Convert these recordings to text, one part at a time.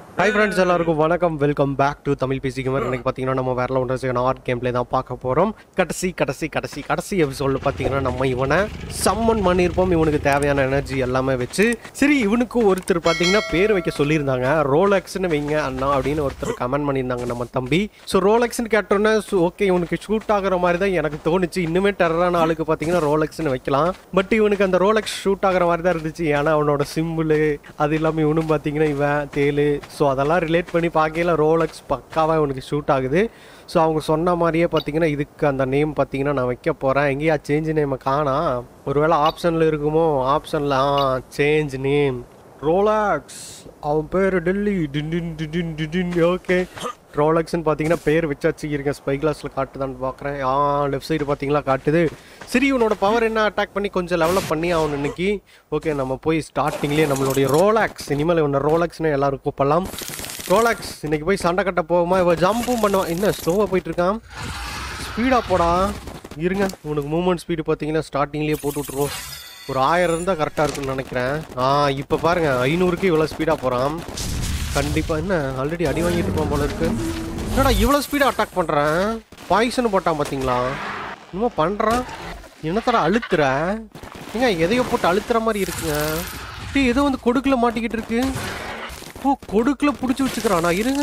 Hi friends எல்லாருக்கும் வணக்கம் welcome back to Tamil பேசி கேமர் இன்னைக்கு பார்த்தீங்கன்னா நம்ம வேற ஒன்றரை ஆர்ட் கேம் பிளே தான் பார்க்க போகிறோம் கடைசி கடைசி கடைசி கடைசி எபிசோடில் பார்த்தீங்கன்னா நம்ம இவனை சம்மன் பண்ணியிருப்போம் இவனுக்கு தேவையான எனர்ஜி எல்லாமே வச்சு சரி இவனுக்கு ஒருத்தர் பார்த்தீங்கன்னா பேர் வைக்க சொல்லியிருந்தாங்க ரோலெக்ஸ்னு வைங்க அண்ணா அப்படின்னு ஒருத்தர் கமெண்ட் பண்ணியிருந்தாங்க நம்ம தம்பி ஸோ ரோலெக்ஸ்னு கேட்டோன்னே ஓகே இவனுக்கு ஷூட் ஆகுற மாதிரி தான் எனக்கு தோணுச்சு இன்னுமே டெரரான ஆளுக்கு பார்த்தீங்கன்னா ரோலெக்ஸ்னு வைக்கலாம் பட் இவனுக்கு அந்த ரோலெக்ஸ் ஷூட் ஆகுற மாதிரி தான் இருந்துச்சு ஏன்னா அவனோட சிம்பிள் அது இல்லாமல் இவனும் பார்த்தீங்கன்னா இவன் தேலு ஸோ அதெல்லாம் ரிலேட் பண்ணி பார்க்கையில ரோலெக்ஸ் பக்காவாக இவனுக்கு ஷூட் ஆகுது ஸோ அவங்க சொன்ன மாதிரியே பார்த்தீங்கன்னா இதுக்கு அந்த நேம் பார்த்தீங்கன்னா நான் வைக்க போகிறேன் எங்கேயா சேஞ்ச் நேமை காணா ஒருவேளை ஆப்ஷனில் இருக்குமோ ஆப்ஷனில் ஆ சேஞ்ச் நேம் ரோலாக்ஸ் அவன் பேர் டெல்லி டின் டின் டின் ஓகே ரோலக்ஸ்னு பார்த்தீங்கன்னா பேர் வச்சாச்சு இருக்கேன் ஸ்பை கிளாஸில் காட்டுதான்னு பார்க்குறேன் ஆ லெஃப்ட் சைடு பார்த்தீங்களா காட்டுது சரி இவனோட பவர் என்ன அட்டாக் பண்ணி கொஞ்சம் லெவலப் பண்ணி அவன் இன்னைக்கு ஓகே நம்ம போய் ஸ்டார்டிங்லேயே நம்மளுடைய ரோலாக்ஸ் இனிமேல் இவனை ரோலாக்ஸ்னு எல்லாரும் கூப்பிடலாம் ரோலாக்ஸ் இன்னைக்கு போய் சண்டை கட்ட போகுமா இவன் ஜம்பும் பண்ணுவான் என்ன ஸ்லோவாக போயிட்டு இருக்கான் ஸ்பீடாக போடா இருங்க உனக்கு மூவ்மெண்ட் ஸ்பீடு பார்த்தீங்கன்னா ஸ்டார்டிங்லேயே போட்டு விட்ருவோம் ஒரு ஆயிரம் இருந்தால் கரெக்டாக இருக்குன்னு நினைக்கிறேன் ஆ இப்போ பாருங்க ஐநூறுக்கு இவ்வளோ ஸ்பீடாக போகிறான் கண்டிப்பாக என்ன ஆல்ரெடி அடி வாங்கிட்டு இருப்பான் போல இருக்கு என்னடா இவ்வளோ ஸ்பீடாக அட்டாக் பண்ணுறேன் பாய்சன் போட்டான் பார்த்தீங்களா இன்னும் பண்ணுறான் என்னத்தடா அழுத்துற ஏங்க எதையோ போட்டு அழுத்துற மாதிரி இருக்குங்க டேய் ஏதோ வந்து கொடுக்குல மாட்டிக்கிட்டு இருக்கு ஓ கொடுக்குல பிடிச்சி வச்சுக்கிறானா இருங்க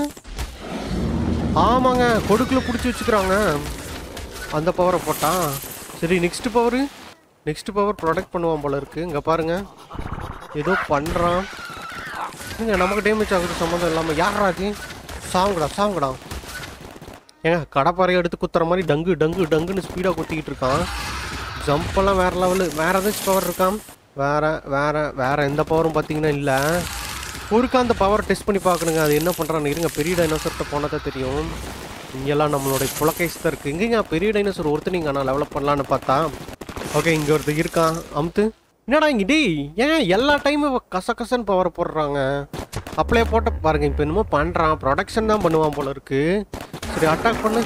ஆமாங்க கொடுக்குல பிடிச்சி வச்சுக்கிறாங்க அந்த பவரை போட்டான் சரி next power next power protect பண்ணுவான் போல இருக்கு இங்கே பாருங்க ஏதோ பண்ணுறான் ஏங்க நமக்கு டேமேஜ் ஆகுது சம்மந்தம் இல்லாமல் யாரா அது சாவுங்கடா சாவுங்கடா ஏங்க கடப்பாறை எடுத்து குத்துற மாதிரி டங்கு டங்கு டங்குன்னு ஸ்பீடாக குத்திக்கிட்டு இருக்கான் ஜம்பெல்லாம் வேற லெவலு வேற ஏதாச்சும் பவர் இருக்கான் வேற வேற வேற எந்த பவரும் பார்த்தீங்கன்னா இல்லை ஒருக்கா அந்த பவர் டெஸ்ட் பண்ணி பார்க்கணுங்க அது என்ன பண்ணுறான்னு இருங்க பெரிய டைனோசர்கிட்ட போனதா தெரியும் இங்கெல்லாம் நம்மளுடைய புலக்கைஸ் தான் இருக்குது எங்கேங்க பெரிய டைனோசர் ஒருத்தர் நான் லெவலப் பண்ணலான்னு பார்த்தா ஓகே இங்கே ஒருத்தர் இருக்கான் அமுத்து என்னடா இங்க டேய் ஏன் எல்லா டைமும் கச கசன்னு பவர் போடுறாங்க அப்ளை போட்ட பாருங்க இப்போ என்னமோ பண்ணுறான் ப்ரொடக்ஷன் தான் பண்ணுவான் போல இருக்கு சரி அட்டாக் பண்ணு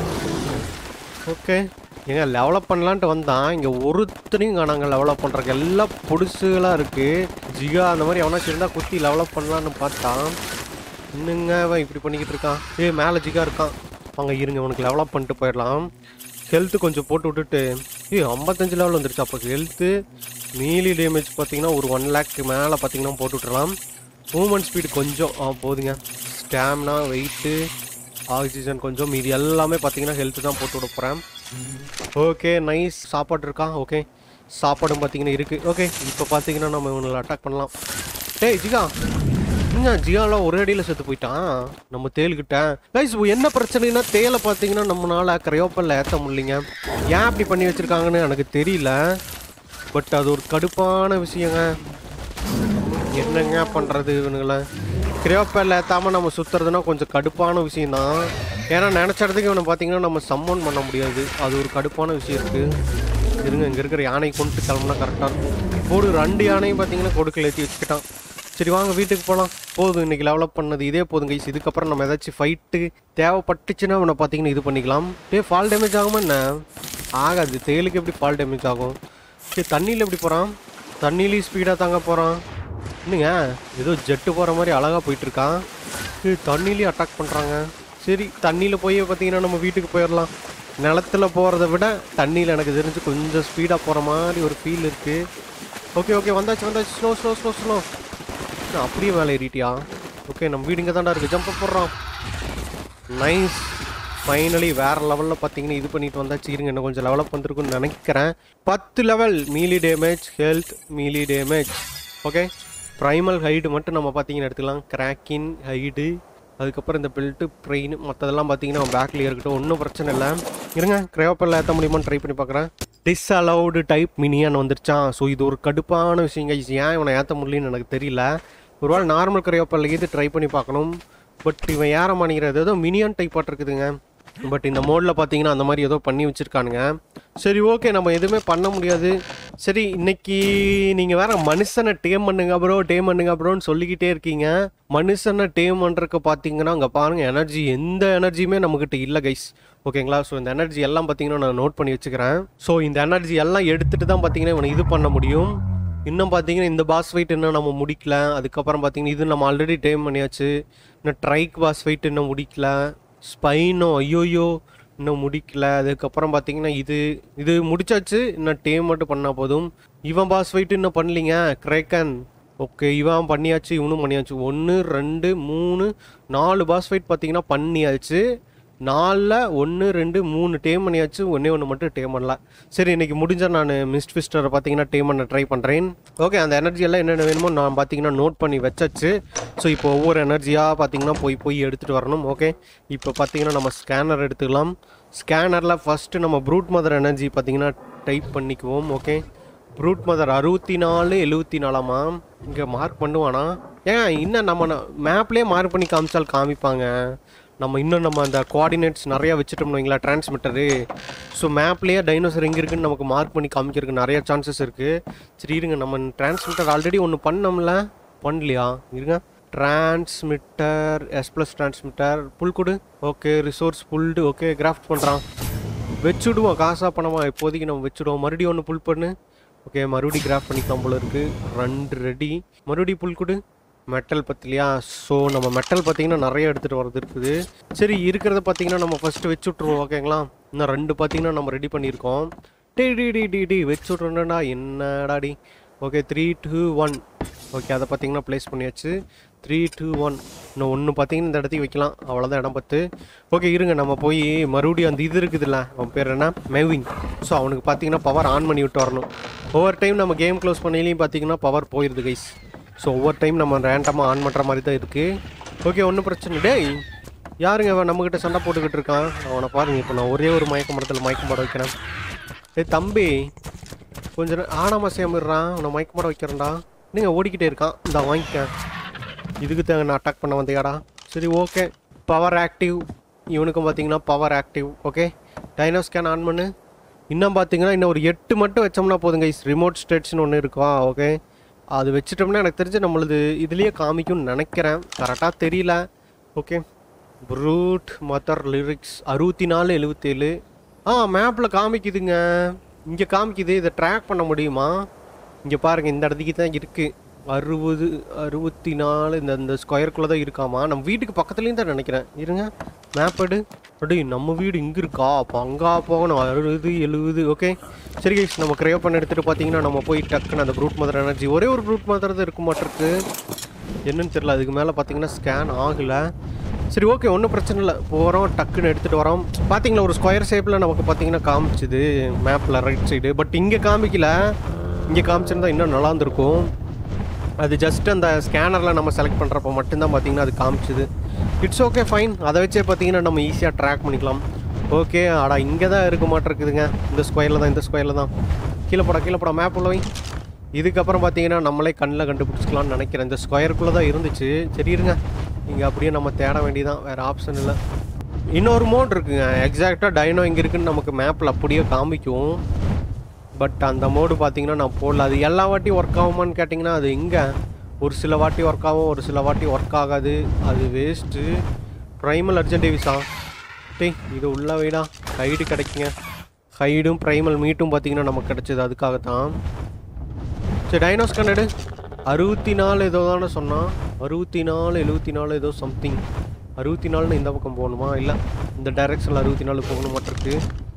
ஓகே ஏங்க லெவலப் பண்ணலான்ட்டு வந்தான் இங்கே ஒருத்தனையும் காணாங்க லெவலப் பண்ணுறக்கு எல்லாம் புதுசுகளாக இருக்குது ஜிகா அந்த மாதிரி எவனாச்சும் இருந்தால் குத்தி லெவலப் பண்ணலான்னு பார்த்தான் இன்னுங்க அவன் இப்படி பண்ணிக்கிட்டு இருக்கான் ஏய் மேலே ஜிகா இருக்கான் வாங்க இருங்க உனக்கு லெவலப் பண்ணிட்டு போயிடலாம் ஹெல்த்து கொஞ்சம் போட்டு விட்டுட்டு ஏய் ஐம்பத்தஞ்சு லெவல் வந்துருச்சு அப்போ ஹெல்த்து மீலி டேமேஜ் பார்த்தீங்கன்னா ஒரு ஒன் லேக்கு மேலே பார்த்தீங்கன்னா போட்டு விட்டுறலாம் மூமெண்ட் ஸ்பீடு கொஞ்சம் ஆ போதுங்க ஸ்டாமினா வெயிட்டு ஆக்சிஜன் கொஞ்சம் மீதி எல்லாமே பார்த்தீங்கன்னா ஹெல்த்து தான் போட்டு விட போகிறேன் ஓகே நைஸ் சாப்பாடு இருக்கா ஓகே சாப்பாடும் பார்த்தீங்கன்னா இருக்குது ஓகே இப்போ பார்த்தீங்கன்னா நம்ம இவங்களை அட்டாக் பண்ணலாம் டேய் ஜிகா என்ன ஜியாலாம் ஒரு அடியில் செத்து போயிட்டான் நம்ம தேல்கிட்ட கைஸ் என்ன பிரச்சனைனா தேலை பார்த்தீங்கன்னா நம்மளால கிரையோப்பல்ல ஏற்ற முடியலைங்க ஏன் அப்படி பண்ணி வச்சிருக்காங்கன்னு எனக்கு தெரியல பட் அது ஒரு கடுப்பான விஷயங்க என்னங்க பண்ணுறது இவனுங்களை கிரையோப்பல்ல ஏற்றாமல் நம்ம சுற்றுறதுனா கொஞ்சம் கடுப்பான விஷயம்தான் ஏன்னா நினச்ச இடத்துக்கு இவனை பார்த்தீங்கன்னா நம்ம சம்மன் பண்ண முடியாது அது ஒரு கடுப்பான விஷயம் இருக்குது இருங்க இங்கே இருக்கிற யானை கொண்டு கிளம்புனா கரெக்டாக இருக்கும் போடு ரெண்டு யானையும் பார்த்தீங்கன்னா கொடுக்கல ஏற்றி வச்சுக்கிட்டான் சரி வாங்க வீட்டுக்கு போகலாம் போதும் இன்னைக்கு டெவலப் பண்ணது இதே போதும் கைஸ் இதுக்கப்புறம் நம்ம ஏதாச்சும் ஃபைட்டு தேவைப்பட்டுச்சுன்னா அவனை பார்த்தீங்கன்னா இது பண்ணிக்கலாம் டே ஃபால் டேமேஜ் ஆகுமா என்ன ஆகாது தேலுக்கு எப்படி ஃபால் டேமேஜ் ஆகும் சரி தண்ணியில் எப்படி போகிறான் தண்ணியிலையும் ஸ்பீடாக தாங்க போகிறான் என்னங்க ஏதோ ஜெட்டு போகிற மாதிரி அழகாக போயிட்டுருக்கான் இது தண்ணியிலையும் அட்டாக் பண்ணுறாங்க சரி தண்ணியில் போய் பார்த்தீங்கன்னா நம்ம வீட்டுக்கு போயிடலாம் நிலத்துல போகிறத விட தண்ணியில் எனக்கு தெரிஞ்சு கொஞ்சம் ஸ்பீடாக போகிற மாதிரி ஒரு ஃபீல் இருக்குது ஓகே ஓகே வந்தாச்சு வந்தாச்சு ஸ்லோ ஸ்லோ ஸ்லோ ஸ்லோ என்ன அப்படியே மேலே ஏறிட்டியா ஓகே நம்ம வீடு இங்கே தாண்டா இருக்குது ஜம்ப் போடுறோம் நைஸ் ஃபைனலி வேற லெவலில் பார்த்தீங்கன்னா இது பண்ணிட்டு வந்தாச்சு இருங்க இன்னும் கொஞ்சம் லெவலப் வந்திருக்குன்னு நினைக்கிறேன் பத்து level melee damage health melee damage okay primal hide மட்டும் நம்ம பார்த்தீங்கன்னா எடுத்துக்கலாம் கிராக்கின் ஹைடு அதுக்கப்புறம் இந்த பெல்ட்டு ப்ரெயின் மற்றதெல்லாம் பார்த்தீங்கன்னா பேக்லேயே இருக்கட்டும் ஒன்றும் பிரச்சனை இல்லை இருங்க கிரையோப்பெல்லாம் ஏற்ற முடியுமான்னு ட்ரை பண்ணி பார்க்குறேன் டிஸ்அலவுடு டைப் மினியான் வந்துருச்சான் ஸோ இது ஒரு கடுப்பான விஷயம் guys. ஏன் இவனை ஏற்ற முடியலன்னு எனக்கு தெரியல ஒருவேளை நார்மல் கிரையோப்பல்ல இது ட்ரை பண்ணி பார்க்கணும் பட் இவன் ஏற மாட்டேங்கிறது ஏதோ மினியான் டைப் இருக்குதுங்க பட் இந்த மோடில் பார்த்தீங்கன்னா அந்த மாதிரி ஏதோ பண்ணி வச்சுருக்கானுங்க சரி ஓகே நம்ம எதுவுமே பண்ண முடியாது சரி இன்னைக்கு நீங்கள் வேற மனுஷனை டேம் பண்ணுங்க ப்ரோ டேம் பண்ணுங்க ப்ரோன்னு சொல்லிக்கிட்டே இருக்கீங்க மனுஷனை டேம் பண்ணுறதுக்கு பார்த்தீங்கன்னா அங்கே பாருங்க எனர்ஜி எந்த எனர்ஜியுமே நம்மக்கிட்ட இல்லை கைஸ் ஓகேங்களா ஸோ இந்த எனர்ஜி எல்லாம் பார்த்தீங்கன்னா நான் நோட் பண்ணி வச்சுக்கிறேன் ஸோ இந்த எனர்ஜி எல்லாம் எடுத்துட்டு தான் பார்த்தீங்கன்னா இவனை இது பண்ண முடியும் இன்னும் பார்த்தீங்கன்னா இந்த பாஸ் ஃபைட் இன்னும் நம்ம முடிக்கல அதுக்கப்புறம் பார்த்தீங்கன்னா இது நம்ம ஆல்ரெடி டைம் பண்ணியாச்சு இன்னும் ட்ரைக் பாஸ் ஃபைட் இன்னும் முடிக்கல ஸ்பைனோ ஐயோயோ இன்னும் முடிக்கல அதுக்கப்புறம் பார்த்தீங்கன்னா இது இது முடிச்சாச்சு இன்னும் டேம் மட்டும் பண்ணால் போதும் இவன் பாஸ் ஃபைட் இன்னும் பண்ணலீங்க கிரேக்கன் ஓகே இவன் பண்ணியாச்சு இவனும் பண்ணியாச்சு ஒன்று ரெண்டு மூணு நாலு பாஸ் ஃபைட் பார்த்தீங்கன்னா பண்ணியாச்சு நாலில் ஒன்று ரெண்டு மூணு டேம் பண்ணியாச்சு ஒன்றே ஒன்று மட்டும் டேம் பண்ணல சரி இன்னைக்கு முடிஞ்ச நான் மிஸ்ட் ஃபிஸ்டரை பார்த்தீங்கன்னா டேம் பண்ண ட்ரை பண்ணுறேன் ஓகே அந்த எனர்ஜி எல்லாம் என்னென்ன வேணுமோ நான் பார்த்தீங்கன்னா நோட் பண்ணி வச்சாச்சு ஸோ இப்போ ஒவ்வொரு எனர்ஜியாக பார்த்தீங்கன்னா போய் போய் எடுத்துகிட்டு வரணும் ஓகே இப்போ பார்த்தீங்கன்னா நம்ம ஸ்கேனர் எடுத்துக்கலாம் ஸ்கேனரில் ஃபஸ்ட்டு நம்ம ப்ரூட் மதர் எனர்ஜி பார்த்தீங்கன்னா டைப் பண்ணிக்குவோம் ஓகே ப்ரூட் மதர் அறுபத்தி நாலு எழுபத்தி நாலாமா இங்கே மார்க் பண்ணுவானா ஏன் இன்னும் நம்ம மேப்லேயே மார்க் பண்ணி காமிச்சால் காமிப்பாங்க நம்ம இன்னும் நம்ம அந்த கோஆர்டினேட்ஸ் நிறையா வச்சுட்டோம்னு வைங்களா டிரான்ஸ்மிட்டரு ஸோ மேப்லேயே டைனோசர் எங்கே இருக்குன்னு நமக்கு மார்க் பண்ணி காமிக்கிறதுக்கு நிறைய சான்சஸ் இருக்குது சரி இருங்க நம்ம டிரான்ஸ்மிட்டர் ஆல்ரெடி ஒன்று பண்ணோம்ல பண்ணலையா இருங்க transmitter S plus transmitter pull கொடு okay resource pulled okay craft பண்ணுறான் வச்சுடுவோம் காசா பணமா இப்போதைக்கு நம்ம வச்சுடுவோம் மறுபடியும் ஒன்று புல் பண்ணு ஓகே மறுபடியும் கிராஃப்ட் பண்ணிக்கலாம் போல இருக்கு ரெண்டு ரெடி மறுபடியும் புல் கொடு மெட்டல் பத்திலையா ஸோ நம்ம மெட்டல் பார்த்தீங்கன்னா நிறைய எடுத்துகிட்டு வரது இருக்குது சரி இருக்கிறத பார்த்தீங்கன்னா நம்ம ஃபஸ்ட்டு வச்சு விட்ருவோம் ஓகேங்களா இன்னும் ரெண்டு பார்த்தீங்கன்னா நம்ம ரெடி பண்ணியிருக்கோம் டே டி டி டி டி வச்சு விட்றேன்டா என்னடா டி okay three two one okay அதை பார்த்தீங்கன்னா ப்ளேஸ் பண்ணியாச்சு த்ரீ டூ ஒன் இன்னும் ஒன்று பார்த்தீங்கன்னா இந்த இடத்துக்கு வைக்கலாம் அவ்வளோதான் இடம் பத்து ஓகே இருங்க நம்ம போய் மறுபடியும் அந்த இது இருக்குதுல்ல அவன் பேர் என்ன மேவிங் ஸோ அவனுக்கு பார்த்தீங்கன்னா பவர் ஆன் பண்ணி விட்டு வரணும் ஒவ்வொரு டைம் நம்ம கேம் க்ளோஸ் பண்ணிலையும் பார்த்தீங்கன்னா பவர் போயிடுது கைஸ் ஸோ ஒவ்வொரு டைம் நம்ம ரேண்டமாக ஆன் பண்ணுற மாதிரி தான் இருக்குது ஓகே ஒன்றும் பிரச்சனை டேய் யாருங்க அவன் நம்மக்கிட்ட சண்டை போட்டுக்கிட்டு இருக்கான் அவனை பாருங்க இப்போ நான் ஒரே ஒரு மயக்க மரத்தில் மயக்கம் போட வைக்கிறேன் ஏய் தம்பி கொஞ்சம் நே- ஆடாம சேமிடுறான் அவனை மயக்க மாட வைக்கிறேன்டா நீங்கள் ஓடிக்கிட்டே இருக்கான் இந்த வாங்கிக்க இதுக்கு தேவை நான் அட்டாக் பண்ண வந்தியாடா சரி ஓகே பவர் ஆக்டிவ் இவனுக்கும் பார்த்தீங்கன்னா power active okay dino scan on பண்ணு இன்னும் பார்த்தீங்கன்னா இன்னும் ஒரு எட்டு மட்டும் வச்சோம்னா போதுங்க இஸ் ரிமோட் ஸ்டேட்ஸ்னு ஒன்று இருக்கா ஓகே அது வச்சிட்டோம்னா எனக்கு தெரிஞ்சு நம்மளது இதுலேயே காமிக்கும்னு நினைக்கிறேன் கரெக்டாக தெரியல ஓகே ப்ரூட் மதர் லிரிக்ஸ் அறுபத்தி நாலு எழுபத்தேழு ஆ மேப்பில் காமிக்குதுங்க இங்கே காமிக்குது இதை ட்ராக் பண்ண முடியுமா இங்கே பாருங்க இந்த இடத்துக்கு தான் இருக்குது அறுபது அறுபத்தி நாலு இந்த இந்த ஸ்கொயருக்குள்ளே தான் இருக்காமா நம்ம வீட்டுக்கு பக்கத்துலேயும் தான் நினைக்கிறேன் இருங்க மேப் எடு அடி நம்ம வீடு இங்கே இருக்கா அப்போ அங்கே போகணும் அறுபது எழுபது ஓகே சரி guys, நம்ம கிரேவ் பண்ண எடுத்துகிட்டு பார்த்தீங்கன்னா நம்ம போய் டக்குன்னு அந்த ப்ரூட் மதர் எனர்ஜி ஒரே ஒரு ப்ரூட் மதர் தான் இருக்க மாட்டிருக்கு என்னன்னு தெரியல அதுக்கு மேலே பார்த்தீங்கன்னா ஸ்கேன் ஆகலை சரி ஓகே ஒன்றும் பிரச்சனை இல்லை போகிறோம் டக்குன்னு எடுத்துகிட்டு வரோம் பார்த்தீங்களா ஒரு ஸ்கொயர் ஷேப்பில் நமக்கு பார்த்தீங்கன்னா காமிச்சுது மேப்பில் ரைட் சைடு பட் இங்கே காமிக்கல இங்கே காமிச்சிருந்தா இன்னும் நல்லா இருந்திருக்கும் அது ஜஸ்ட் அந்த ஸ்கேனரில் நம்ம செலக்ட் பண்ணுறப்ப மட்டும்தான் பார்த்தீங்கன்னா அது காமிச்சுது இட்ஸ் ஓகே ஃபைன் அதை வச்சே பார்த்தீங்கன்னா நம்ம ஈஸியாக ட்ராக் பண்ணிக்கலாம் ஓகே ஆடா இங்கே தான் இருக்க மாட்டிருக்குதுங்க இந்த ஸ்கொயரில் தான் இந்த ஸ்கொயரில் தான் கீழே போடா கீழே போடா மேப் உள்ள வை இதுக்கப்புறம் பார்த்தீங்கன்னா நம்மளே கண்ணில் கண்டுபிடிச்சிக்கலாம்னு நினைக்கிறேன் இந்த ஸ்கொயருக்குள்ளே தான் இருந்துச்சு சரி இருங்க இங்கே அப்படியே நம்ம தேட வேண்டியதான் வேறு ஆப்ஷன் இல்லை இன்னொரு மோட் இருக்குங்க எக்ஸாக்டாக டைனோ இங்கே இருக்குன்னு நமக்கு மேப்பில் அப்படியே காமிக்கும் பட் அந்த மோடு பார்த்தீங்கன்னா நான் போடல அது எல்லா வாட்டியும் ஒர்க் ஆகுமான்னு கேட்டிங்கன்னா அது எங்கே ஒரு சில வாட்டி ஒர்க் ஆகும் ஒரு சில வாட்டி ஒர்க் ஆகாது அது வேஸ்ட்டு ப்ரைமல் அர்ஜென்ட் விசா டேய் இது உள்ள வைடா ஹைடு கிடைக்குங்க ஹைடும் ப்ரைமல் மீட்டும் பார்த்தீங்கன்னா நமக்கு கிடைச்சது அதுக்காக தான் சரி டைனோஸ் கண்ணடு அறுபத்தி நாலு ஏதோ தானே சொன்னான் அறுபத்தி நாலு எழுபத்தி நாலு ஏதோ சம்திங் அறுபத்தி நாலுன்னு இந்த பக்கம் போகணுமா இல்லை இந்த டைரெக்ஷனில் அறுபத்தி நாலு போகணும் மாட்டிருக்கு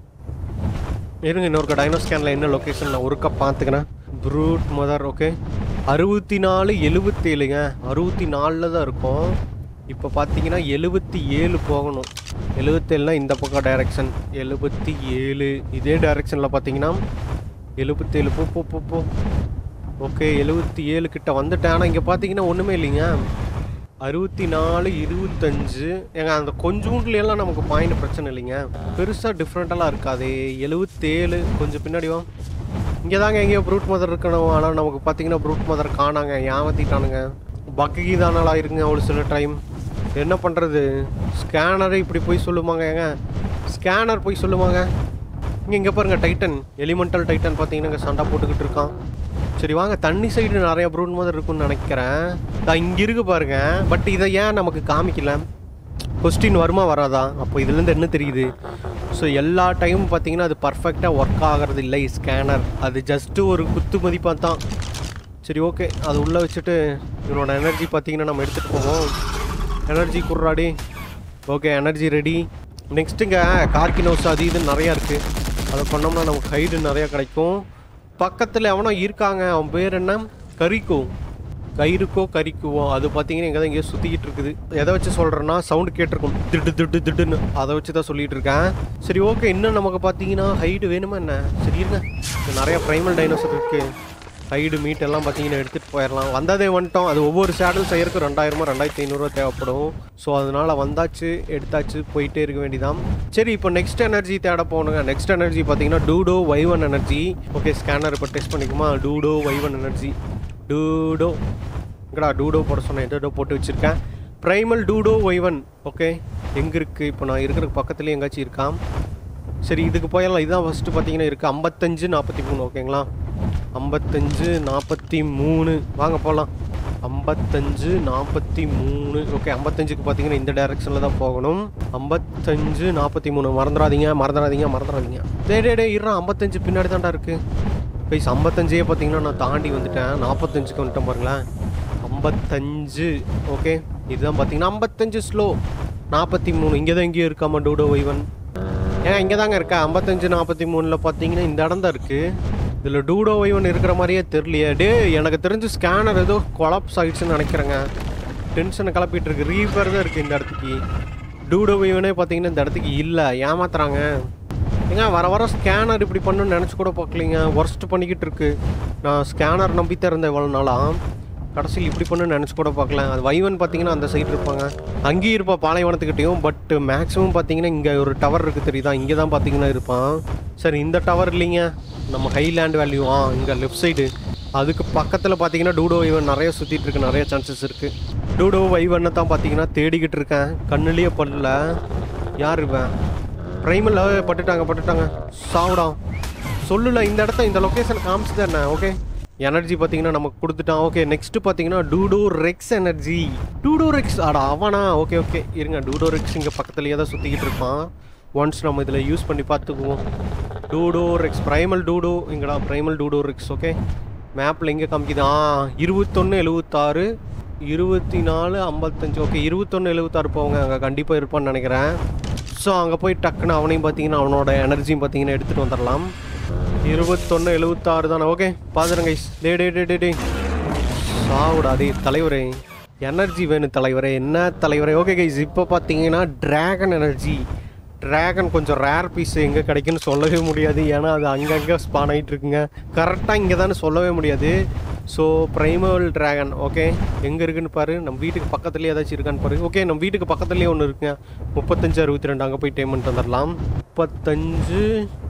இருங்க இன்னொரு டைனோ ஸ்கேனில் என்ன லொக்கேஷன் நான் ஒருக்கா பார்த்துக்கிறேன் ப்ரூட் மதர் ஓகே அறுபத்தி நாலு எழுபத்தேழுங்க அறுபத்தி நாலில் தான் இருக்கும் இப்போ பார்த்தீங்கன்னா எழுபத்தி ஏழு போகணும் எழுபத்தேழுனா இந்த பக்கம் டைரக்ஷன் எழுபத்தி ஏழு இதே டைரக்ஷனில் பார்த்தீங்கன்னா எழுபத்தேழு போ போ போ போ ஓகே எழுபத்தி ஏழு கிட்ட வந்துட்டேன் ஆனால் இங்கே பார்த்தீங்கன்னா ஒன்றுமே இல்லைங்க அறுபத்தி நாலு இருபத்தஞ்சு ஏங்க அந்த கொஞ்சூண்டுல எல்லாம் நமக்கு பாயிண்ட் பிரச்சனை இல்லைங்க பெருசாக டிஃப்ரெண்ட்டெல்லாம் இருக்காதே எழுபத்தேழு கொஞ்சம் பின்னாடி வா இங்கே தாங்க எங்கேயோ ப்ரூட் மதர் இருக்கணும் ஆனால் நமக்கு பார்த்தீங்கன்னா ப்ரூட் மதர் காணாங்க ஏமாத்திட்டானுங்க பக்கி தானாலா இருங்க ஒரு சில டைம் என்ன பண்ணுறது ஸ்கேனரை இப்படி போய் சொல்லுவாங்க ஏங்க ஸ்கேனர் போய் சொல்லுவாங்க இங்கே இங்கே பாருங்க டைட்டன் எலிமெண்டல் டைட்டன் பார்த்தீங்கன்னா இங்க சண்டை போட்டுக்கிட்டு இருக்கான் சரி வாங்க தண்ணி சைடு நிறைய ப்ரூட் மதர் இருக்குன்னு நினைக்கிறேன் தான் இங்கே இருக்கு பாருங்க பட் இதை ஏன் நமக்கு காமிக்கல கொஸ்டின் வருமா வராதா அப்போ இதுலேருந்து என்ன தெரியுது ஸோ எல்லா டைமும் பார்த்தீங்கன்னா அது பர்ஃபெக்டாக ஒர்க் ஆகிறது இல்லை ஸ்கேனர் அது ஜஸ்ட்டு ஒரு குத்து மதிப்பாக தான் சரி ஓகே அது உள்ளே வச்சுட்டு இவனோட எனர்ஜி பார்த்தீங்கன்னா நம்ம எடுத்துகிட்டு போவோம் எனர்ஜி குர்ராடி ஓகே எனர்ஜி ரெடி நெக்ஸ்ட்டுங்க கார்கினோஸ் அது இது நிறையா இருக்குது அதை பண்ணோம்னா நமக்கு ஹைடு நிறையா கிடைக்கும் பக்கத்தில் எவனோ இருக்காங்க அவன் பேர் என்ன கரிக்கோ கயிறுக்கோ கறிக்குவோ அது பார்த்தீங்கன்னா எங்கே தான் எங்கேயோ சுற்றிக்கிட்டு இருக்குது எதை வச்சு சொல்கிறேன்னா சவுண்டு கேட்டிருக்கும் திட்டு திட்டு திட்டுன்னு அதை வச்சு தான் சொல்லிட்டு இருக்கேன் சரி ஓகே இன்னும் நமக்கு பார்த்தீங்கன்னா ஹைடு வேணுமா என்ன சரி இருங்க இங்க நிறைய ப்ரைமல் டைனோசர் இருக்குது ஹைடு மீட் எல்லாம் பார்த்தீங்கன்னா எடுத்துகிட்டு போயிடலாம் வந்ததே வந்துட்டோம் அது ஒவ்வொரு சேடல் செய்யறதுக்கு ரெண்டாயிரமோ ரெண்டாயிரத்தி ஐநூறுரூவா தேவைப்படும் ஸோ அதனால் வந்தாச்சு எடுத்தாச்சு போயிட்டே இருக்க வேண்டியதான் சரி இப்போ நெக்ஸ்ட் எனர்ஜி தேட போகணுங்க நெக்ஸ்ட் எனர்ஜி பார்த்தீங்கன்னா dodo wyvern energy okay scanner இப்போ டெஸ்ட் பண்ணிக்குமா டூடோ வைவன் எனர்ஜி டூடோ எங்கடா டூடோ போட சொன்னேன் எதோ போட்டு வச்சுருக்கேன் ப்ரைமல் டூடோ ஒய்வன் ஓகே எங்கே இருக்குது இப்போ நான் இருக்கிற பக்கத்துலேயே எங்காச்சும் இருக்கான் சரி இதுக்கு போயிடலாம் இதுதான் ஃபஸ்ட்டு பார்த்தீங்கன்னா இருக்குது ஐம்பத்தஞ்சு நாற்பத்தி மூணு ஓகேங்களா ஐம்பத்தஞ்சு நாற்பத்தி மூணு வாங்க போகலாம் ஐம்பத்தஞ்சு நாற்பத்தி மூணு ஓகே ஐம்பத்தஞ்சுக்கு பார்த்தீங்கன்னா இந்த டைரெக்ஷனில் தான் போகணும் ஐம்பத்தஞ்சு நாற்பத்தி மூணு மறந்துடாதீங்க மறந்துடாதீங்க மறந்துடாதீங்க டே டே டே இருறான் ஐம்பத்தஞ்சு பின்னாடி தான்டா இருக்குது கைஸ் ஐம்பத்தஞ்சே பார்த்தீங்கன்னா நான் தாண்டி வந்துட்டேன் நாற்பத்தஞ்சுக்கு வந்துட்டேன் பாருங்களேன் ஐம்பத்தஞ்சு ஓகே இதுதான் பார்த்தீங்கன்னா ஐம்பத்தஞ்சு ஸ்லோ நாற்பத்தி மூணு இங்கே தான் எங்கேயும் இருக்காமா டூடோ வைவன் ஏன் இங்கே தாங்க இருக்கா ஐம்பத்தஞ்சு நாற்பத்தி மூணில் பார்த்தீங்கன்னா இந்த இடம் தான் இருக்குது இதில் டூடோ வைவன் இருக்கிற மாதிரியே தெரியலையே டே எனக்கு தெரிஞ்சு ஸ்கேனர் ஏதோ கொலாப்ஸ் ஆகிடுச்சுன்னு நினைக்கிறேங்க டென்ஷனை கிளப்பிட்டு இருக்கு ரீஃபர் தான் இருக்குது இந்த இடத்துக்கு டூடோ வைவனே பார்த்தீங்கன்னா இந்த இடத்துக்கு இல்லை ஏமாத்துறாங்க ஏங்க வர வர ஸ்கேனர் இப்படி பண்ணணும்னு நினச்சி கூட பார்க்கலிங்க ஒர்ஸ்ட் பண்ணிக்கிட்டு இருக்கு நான் ஸ்கேனர் நம்பித்தான் இருந்தேன் இவ்வளோ நாளாக கடைசியில் இப்படி பண்ணணும்னு நினச்சி கூட பார்க்கல அது வைவன் பார்த்தீங்கன்னா அந்த சைடு இருப்பாங்க அங்கேயும் இருப்பா பாலைவனத்துக்கிட்டையும் பட் மேக்ஸிமம் பார்த்தீங்கன்னா இங்கே ஒரு டவர் இருக்குது தெரியுதா இங்கே தான் பார்த்தீங்கன்னா இருப்பான் சரி இந்த டவர் இல்லைங்க நம்ம ஹைலேண்ட் வேல்யூ ஆ இங்கே லெஃப்ட் சைடு அதுக்கு பக்கத்தில் பார்த்தீங்கன்னா டூடோ வைவன் நிறைய சுற்றிட்டு இருக்கு நிறைய சான்சஸ் இருக்குது டூடோ வைவனை தான் பார்த்தீங்கன்னா தேடிக்கிட்டு இருக்கேன் கண்ணுலேயே படல யார் இவன் ப்ரைமில் பட்டுட்டாங்க பட்டுட்டாங்க சாவுடா சொல்லுல இந்த இடத்த இந்த லொக்கேஷன் காமிச்சு என்ன ஓகே எனர்ஜி பார்த்தீங்கன்னா நமக்கு கொடுத்துட்டான் ஓகே நெக்ஸ்ட் பார்த்தீங்கன்னா dodo rex energy dodo rex ஆடா அவனா ஓகே ஓகே இருங்க டூடோ ரெக்ஸ் இங்கே பக்கத்துலேயே தான் சுற்றிக்கிட்டு இருப்பான் ஒன்ஸ் நம்ம இதில் யூஸ் பண்ணி பார்த்துக்குவோம் டூடோ ரெக்ஸ் ப்ரைமல் டூடோ இங்கடா ப்ரைமல் டூடோ ரெக்ஸ் ஓகே மேப்பில் எங்கே காமிக்குது ஆ இருபத்தொன்று எழுபத்தாறு இருபத்தி நாலு ஐம்பத்தஞ்சு ஓகே இருபத்தொன்று எழுபத்தாறு போங்க அங்கே கண்டிப்பாக இருப்பான்னு நினைக்கிறேன் ஸோ அங்கே போய் டக்குன்னு அவனையும் பார்த்தீங்கன்னா அவனோட எனர்ஜியும் பார்த்தீங்கன்னா எடுத்துகிட்டு வந்துடலாம் இருபத்தொன்று எழுபத்தாறு தானே ஓகே பார்த்துருங்க கைஸ் டே டே டே டே டே சாவுடா டே தலைவரே எனர்ஜி வேணும் தலைவரே என்ன தலைவரே ஓகே கைஸ் இப்போ பார்த்தீங்கன்னா டிராகன் எனர்ஜி டிராகன் கொஞ்சம் ரேர் பீஸ் எங்கே கிடைக்குன்னு சொல்லவே முடியாது ஏன்னா அது அங்கங்கே ஸ்பான் ஆகிட்டு இருக்குங்க கரெக்டாக இங்கே தானே சொல்லவே முடியாது ஸோ ப்ரைமல் டிராகன் ஓகே எங்கே இருக்குன்னு பாரு நம்ம வீட்டுக்கு பக்கத்துலேயே ஏதாச்சும் இருக்கான்னு பாரு ஓகே நம்ம வீட்டுக்கு பக்கத்துலேயே ஒன்று இருக்குங்க முப்பத்தஞ்சு அறுபத்தி ரெண்டு அங்கே போய் பேமெண்ட் வந்துடலாம் முப்பத்தஞ்சு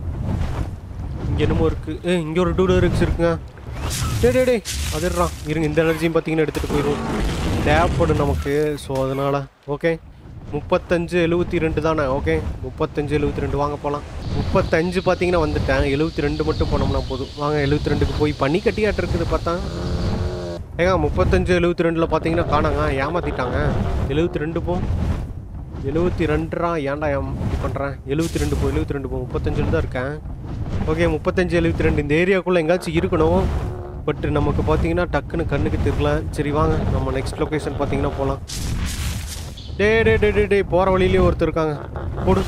இங்கே என்னமோ இருக்குது ஏ இங்கே ஒரு டூ ரிக்ஸ் இருக்குங்க டே டே டே அதுறான் இருங்க இந்த எனர்ஜியும் பார்த்தீங்கன்னா எடுத்துகிட்டு போயிடும் தேவைப்படும் நமக்கு ஸோ அதனால் ஓகே முப்பத்தஞ்சு எழுபத்தி ரெண்டு தானே ஓகே முப்பத்தஞ்சு எழுபத்தி ரெண்டு வாங்க போகலாம் முப்பத்தஞ்சு பார்த்தீங்கன்னா வந்துட்டேன் எழுபத்தி ரெண்டு மட்டும் போனோம்னா போதும் வாங்க எழுபத்தி ரெண்டுக்கு போய் பனி கட்டியாட்டு இருக்குது பார்த்தா ஏங்க முப்பத்தஞ்சு எழுபத்தி ரெண்டில் பார்த்தீங்கன்னா காணாங்க ஏமாற்றிட்டாங்க எழுபத்தி ரெண்டு போ எழுபத்தி ரெண்டுரா ஏன்டா ஏன் இப்படி பண்ணுறேன் எழுபத்தி ரெண்டு போ எழுபத்தி ரெண்டு போ முப்பத்தஞ்சில் தான் இருக்கேன் ஓகே முப்பத்தஞ்சு எழுபத்தி ரெண்டு இந்த ஏரியாக்குள்ளே எங்கேயாச்சும் இருக்கணும் பட் நமக்கு பார்த்தீங்கன்னா டக்குன்னு கண்ணுக்கு தெரியல சரி வாங்க நம்ம நெக்ஸ்ட் லொக்கேஷன் பார்த்தீங்கன்னா போகலாம் டே டே டே டே டே போகிற வழியிலேயே ஒருத்தர் இருக்காங்க போடு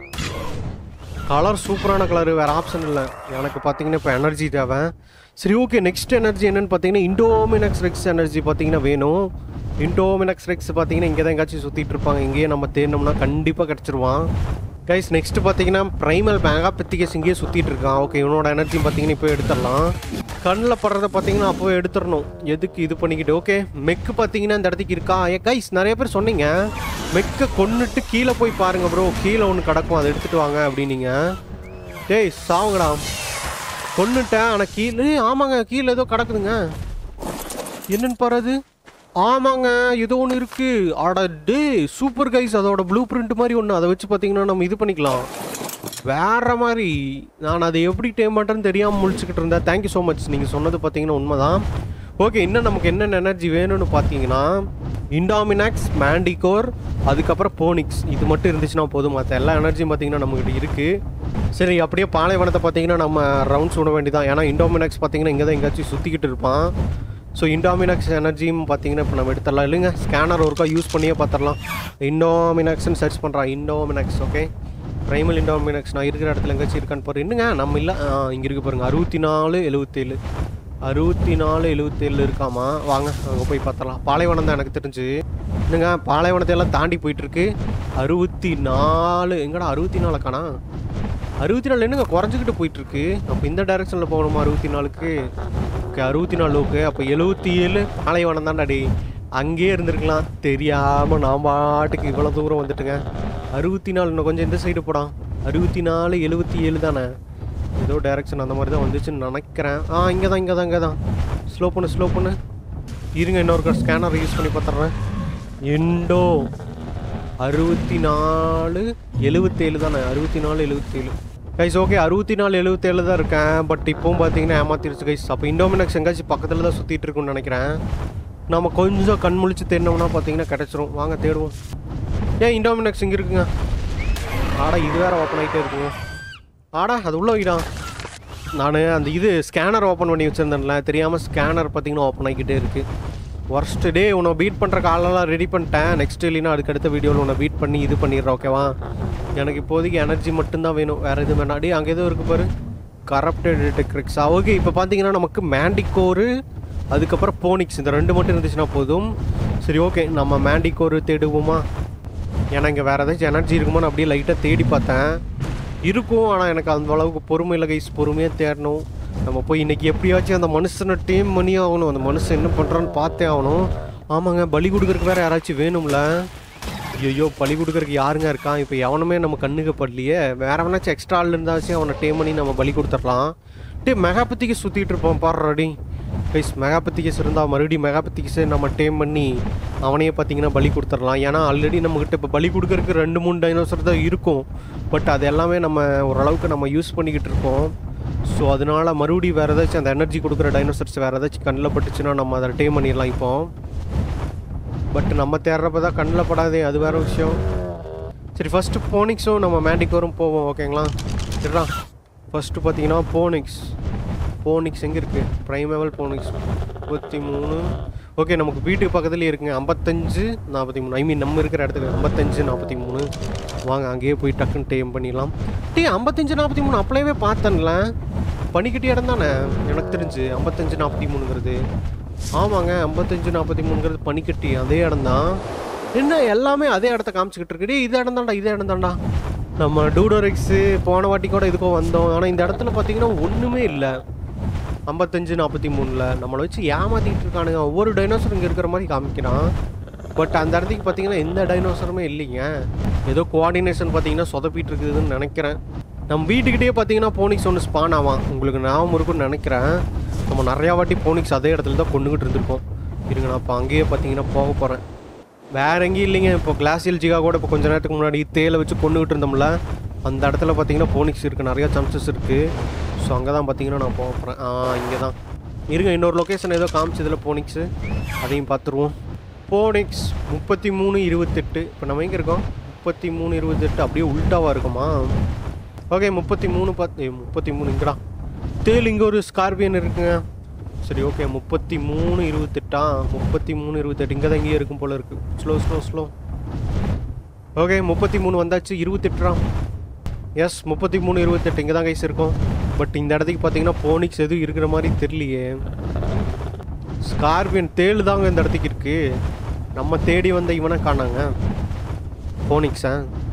கலர் சூப்பரான கலர் வேறு ஆப்ஷன் இல்லை எனக்கு பார்த்தீங்கன்னா இப்போ எனர்ஜி தேவை சரி ஓகே நெக்ஸ்ட் எனர்ஜி என்னன்னு பார்த்தீங்கன்னா இண்டோமினக்ஸ் ரெக்ஸ் எனர்ஜி பார்த்தீங்கன்னா வேணும் இண்டோமினக்ஸ் ரெக்ஸ் பார்த்தீங்கன்னா இங்கே தான் எங்கேயாச்சும் சுற்றிட்டு இருப்பாங்க இங்கேயே நம்ம தேடினோம்னா கண்டிப்பாக கிடச்சிருவான் கைஸ் நெக்ஸ்ட் பார்த்தீங்கன்னா ப்ரைமல் மேகா பெத்திகேஸ் இங்கேயே சுற்றிட்டு இருக்கான் ஓகே இவனோட எனர்ஜி பார்த்தீங்கன்னா இப்போ எடுத்துடலாம் கண்ணில் படுறத பார்த்தீங்கன்னா அப்போ எடுத்துடணும் எதுக்கு இது பண்ணிக்கிட்டு ஓகே மெக்கு பார்த்தீங்கன்னா இந்த இடத்துக்கு இருக்கா ஏ கைஸ் நிறைய பேர் சொன்னீங்க மெக்கை கொன்னுட்டு கீழே போய் பாருங்க ப்ரோ கீழே ஒன்று கிடக்கும் அதை எடுத்துகிட்டு வாங்க அப்படின்னீங்க டேய் சாவுங்கடா கொன்னுட்டேன் ஆனால் கீழே ஏய், ஆமாங்க கீழே ஏதோ கிடக்குதுங்க என்னன்னு பாரு ஆமாங்க ஏதோ ஒன்று இருக்கு ஆட டே சூப்பர் கைஸ் அதோட ப்ளூ பிரிண்ட் மாதிரி ஒன்று அதை வச்சு பார்த்தீங்கன்னா நம்ம இது பண்ணிக்கலாம் வேற மாதிரி நான் அதை எப்படி டேம் பண்ணுறேன்னு தெரியாமல் முழிச்சுக்கிட்டு இருந்தேன் தேங்க்யூ ஸோ மச் நீங்கள் சொன்னது பார்த்தீங்கன்னா உண்மைதான் ஓகே இன்னும் நமக்கு என்னென்ன எனர்ஜி வேணும்னு பார்த்தீங்கன்னா இண்டாமினாக்ஸ் மேண்டிகோர் அதுக்கப்புறம் போனிக்ஸ் இது மட்டும் இருந்துச்சுன்னா போதும் மற்ற எல்லா எனர்ஜியும் பார்த்தீங்கன்னா நம்மகிட்ட இருக்குது சரி அப்படியே பாலைவனத்தை பார்த்தீங்கன்னா நம்ம ரவுண்ட்ஸ் விட வேண்டியதான் ஏன்னா இண்டோமினாக்ஸ் பார்த்தீங்கன்னா இங்கே தான் எங்கேயாச்சும் சுற்றிக்கிட்டு இருப்பான் ஸோ இண்டோமினக்ஸ் எனர்ஜியும் பார்த்தீங்கன்னா இப்போ நம்ம எடுத்துடலாம் இல்லைங்க ஸ்கேனர் ஒருக்கா யூஸ் பண்ணியே பார்த்துடலாம் இண்டோமினக்ஸ்னு சர்ச் பண்ணுறான் இண்டோமினக்ஸ் ஓகே ப்ரைமல் இண்டோமினக்ஸ் நான் இருக்கிற இடத்துல எங்கேயாச்சும் இருக்கான்னு போகிறேன் என்னங்க நம்ம இல்லை இங்கே இருக்கு பாருங்க அறுபத்தி நாலு எழுபத்தேழு அறுபத்தி நாலு எழுபத்தேழு இருக்காமா வாங்க அங்கே போய் பார்த்தலாம் பாலைவனம் தான் எனக்கு தெரிஞ்சு என்னங்க பாலைவனத்தை எல்லாம் தாண்டி போயிட்டுருக்கு அறுபத்தி நாலு எங்கடா அறுபத்தி நாலு காணா அறுபத்தி நாலு என்னங்க குறைஞ்சிக்கிட்டு போயிட்டு இருக்கு அப்போ இந்த டைரக்ஷனில் போகணுமா அறுபத்தி நாலுக்கு ஓகே அறுபத்தி நாலு ஓகே அப்போ எழுபத்தி ஏழு பாலைவனம் தான்டா டே அங்கேயே இருந்திருக்கலாம் தெரியாமல் நான் பாட்டுக்கு இவ்வளோ தூரம் வந்துட்டுங்க அறுபத்தி நாலு இன்னும் கொஞ்சம் இந்த சைடு போடாம் அறுபத்தி நாலு எழுபத்தி ஏழு தானே ஏதோ டைரக்ஷன் அந்த மாதிரி தான் வந்துச்சுன்னு நினைக்கிறேன் ஆ இங்கே தான் இங்கே தான் இங்கே தான் ஸ்லோ பண்ணு ஸ்லோ பண்ணு இருங்க இன்னொரு ஸ்கேனர் யூஸ் பண்ணி பார்த்துட்றேன் இண்டோ அறுபத்தி நாலு எழுபத்தேழு தானே அறுபத்தி நாலு எழுபத்தேழு கைஸ் ஓகே அறுபத்தி நாலு எழுபத்தேழு தான் இருக்கேன் பட் இப்போவும் பார்த்தீங்கன்னா ஏமாத்திருச்சு கைஸ் அப்போ இண்டோமினக்ஸ் எங்கேயாச்சும் பக்கத்தில் தான் சுற்றிட்டு இருக்குன்னு நினைக்கிறேன் நம்ம கொஞ்சம் கண் முழிச்சு தேடினோம்னா பார்த்தீங்கன்னா கிடச்சிரும் வாங்க தேடுவோம் ஏன் இண்டோமினக்ஸ் இங்கே இருக்குங்க ஆடா இது வேற ஓப்பன் ஆகிட்டே இருக்குங்க ஆடா அது உள்ள வைடா நான் அந்த இது ஸ்கேனர் ஓப்பன் பண்ணி வச்சுருந்தேன்ல தெரியாமல் ஸ்கேனர் பார்த்தீங்கன்னா ஓப்பன் ஆகிக்கிட்டே இருக்குது ஒர்ஸ்ட் டே உன்னை பீட் பண்ணுற காலெல்லாம் ரெடி பண்ணிட்டேன் நெக்ஸ்ட் இல்லைன்னா அதுக்கு அடுத்த வீடியோவில் உன்னை பீட் பண்ணி இது பண்ணிடுறேன் ஓகேவா எனக்கு இப்போதைக்கு எனர்ஜி மட்டும்தான் வேணும் வேறு எதுவும் வேணாம் டே அங்கே எதுவும் இருக்குது பாரு கரப்டட் டெக்ரிக்ஸ் ஓகே இப்போ பார்த்தீங்கன்னா நமக்கு மேண்டிகோரு அதுக்கப்புறம் போனிக்ஸ் இந்த ரெண்டு மட்டும் இருந்துச்சுன்னா போதும் சரி ஓகே நம்ம மேண்டிகோரு தேடுவோமா ஏன்னா இங்கே வேறு ஏதாச்சும் எனர்ஜி இருக்குமோன்னு அப்படியே லைட்டாக தேடி பார்த்தேன் இருக்கும் ஆனால் எனக்கு அந்த அளவுக்கு பொறுமை இல்லை கைஸ் பொறுமையாக தேடணும் நம்ம போய் இன்னைக்கு எப்படியாச்சும் அந்த மனுஷனை டீம் பண்ணி ஆகணும் அந்த மனுஷன் என்ன பண்ணுறான்னு பார்த்தே ஆகணும் ஆமாங்க பலி கொடுக்கறதுக்கு வேறு யாராச்சும் வேணும்ல ஐயோ பலி கொடுக்கறதுக்கு யாருங்க இருக்கான் இப்போ எவனுமே நம்ம கண்ணுக்கு படலையே வேற வேணாச்சும் எக்ஸ்ட்ரா ஆள் இருந்தாச்சும் அவனை டேம் பண்ணி நம்ம பலி கொடுத்துடலாம் டே மெகாபத்திக்கு சுற்றிட்டு இருப்போம் பாடுறாடி கைஸ் மெகாபத்திகஸ் இருந்தால் மறுபடியும் மெகாபத்திகஸை நம்ம டேம் பண்ணி அவனையே பார்த்தீங்கன்னா பலி கொடுத்துடலாம் ஏன்னா ஆல்ரெடி நம்மக்கிட்ட இப்போ பலி கொடுக்கறதுக்கு ரெண்டு மூணு டைனோசர் தான் இருக்கும் பட் அது எல்லாமே நம்ம ஓரளவுக்கு நம்ம யூஸ் பண்ணிக்கிட்டு இருக்கோம் ஸோ அதனால மறுபடியும் வேறு ஏதாச்சும் அந்த எனர்ஜி கொடுக்குற டைனோசர்ஸ் வேறு ஏதாச்சும் கண்ணில் பட்டுச்சுன்னா நம்ம அதை டேம் பண்ணிடலாம் இப்போ பட் நம்ம தேடுறப்ப தான் கண்ணில் படாதே அது வேறு விஷயம் சரி ஃபஸ்ட்டு போனிக்ஸும் நம்ம மேண்டிக்கோரும் போவோம் ஓகேங்களா சரிடா ஃபஸ்ட்டு பார்த்தீங்கன்னா போனிக்ஸ் போனிக்ஸ் எங்கே இருக்குது ப்ரைமேவல் போனிக்ஸ் முப்பத்தி மூணு ஓகே நமக்கு வீட்டுக்கு பக்கத்துலேயே இருக்குங்க ஐம்பத்தஞ்சு நாற்பத்தி மூணு ஐ மீன் நம்ம இருக்கிற இடத்துல ஐம்பத்தஞ்சு நாற்பத்தி மூணு வாங்க அங்கேயே போய் டக்குன்னு டேம் பண்ணிடலாம் டீ ஐம்பத்தஞ்சு நாற்பத்தி மூணு அப்பளையவே பார்த்தேன்ல பனிக்கட்டி இடம் தானே எனக்கு தெரிஞ்சு ஐம்பத்தஞ்சு நாற்பத்தி மூணுங்கிறது ஆமாங்க ஐம்பத்தஞ்சு நாற்பத்தி மூணுங்கிறது பனிக்கட்டி அதே இடம் தான் என்ன எல்லாமே அதே இடத்த காமிச்சிக்கிட்டு இருக்கு டேய் இது இடம் தான்டா இதே இடம் தான்டா நம்ம டூடோரெக்ஸு போன வாட்டி கூட இதுக்கோ வந்தோம் ஆனால் இந்த இடத்துல பார்த்தீங்கன்னா ஒன்றுமே இல்லை ஐம்பத்தஞ்சு நாற்பத்தி மூணில் நம்மளை வச்சு ஏமாத்திட்டு இருக்கானுங்க ஒவ்வொரு டைனோசர் இங்கே இருக்கிற மாதிரி காமிக்கிறான் பட் அந்த இடத்துக்கு பார்த்தீங்கன்னா எந்த டைனோசருமே இல்லைங்க ஏதோ கோஆர்டினேஷன் பார்த்தீங்கன்னா சொதப்பிட்டு இருக்குதுன்னு நினைக்கிறேன் நம்ம வீட்டுக்கிட்டே பார்த்தீங்கன்னா போனிக்ஸ் ஒன்று ஸ்பான் ஆவான் உங்களுக்கு ஞாபகம் இருக்கும்னு நினைக்கிறேன் நம்ம நிறையா வாட்டி போனிக்ஸ் அதே இடத்துல தான் கொண்டுகிட்டு இருந்திருக்கோம் இருங்க நான் இப்போ அங்கேயே பார்த்தீங்கன்னா போக போகிறேன் வேற எங்கேயும் இல்லைங்க இப்போ கிளாசியல் ஜிகா கூட இப்போ கொஞ்ச நேரத்துக்கு முன்னாடி தேலை வச்சு கொண்டுகிட்டு இருந்தோம்ல அந்த இடத்துல பார்த்தீங்கன்னா போனிக்ஸ் இருக்குது நிறையா சான்சஸ் இருக்குது ஸோ அங்கே தான் பார்த்தீங்கன்னா நான் போக போகிறேன் ஆ இங்கே தான் இருங்க இன்னொரு லொக்கேஷன் ஏதோ காமிச்சதில் போனிக்ஸு அதையும் பார்த்துருவோம் போனிக்ஸ் முப்பத்தி மூணு இருபத்தெட்டு இப்போ நம்ம எங்கே இருக்கோம் முப்பத்தி மூணு இருபத்தெட்டு அப்படியே உல்ட்டாவாக இருக்குமா ஓகே முப்பத்தி மூணு பத்து முப்பத்தி மூணு இங்கடா தேல் இங்கே ஒரு ஸ்கார்பியன் இருக்குங்க சரி ஓகே முப்பத்தி மூணு இருபத்தெட்டா முப்பத்தி மூணு இருபத்தெட்டு இங்கே தான் இங்கேயே இருக்கும் போல இருக்கு ஸ்லோ ஸ்லோ ஸ்லோ ஓகே முப்பத்தி மூணு வந்தாச்சு இருபத்தெட்டுரா எஸ் முப்பத்தி மூணு இருபத்தெட்டு இங்கே தான் கைஸ் இருக்கும் பட் இந்த இடத்துக்கு பார்த்தீங்கன்னா போனிக்ஸ் எதுவும் இருக்கிற மாதிரி தெரியலையே ஸ்கார்பியன் தேள் தாங்க இந்த இடத்துக்கு இருக்கு நம்ம தேடி வந்த இவனை காணாங்க போனிக்ஸா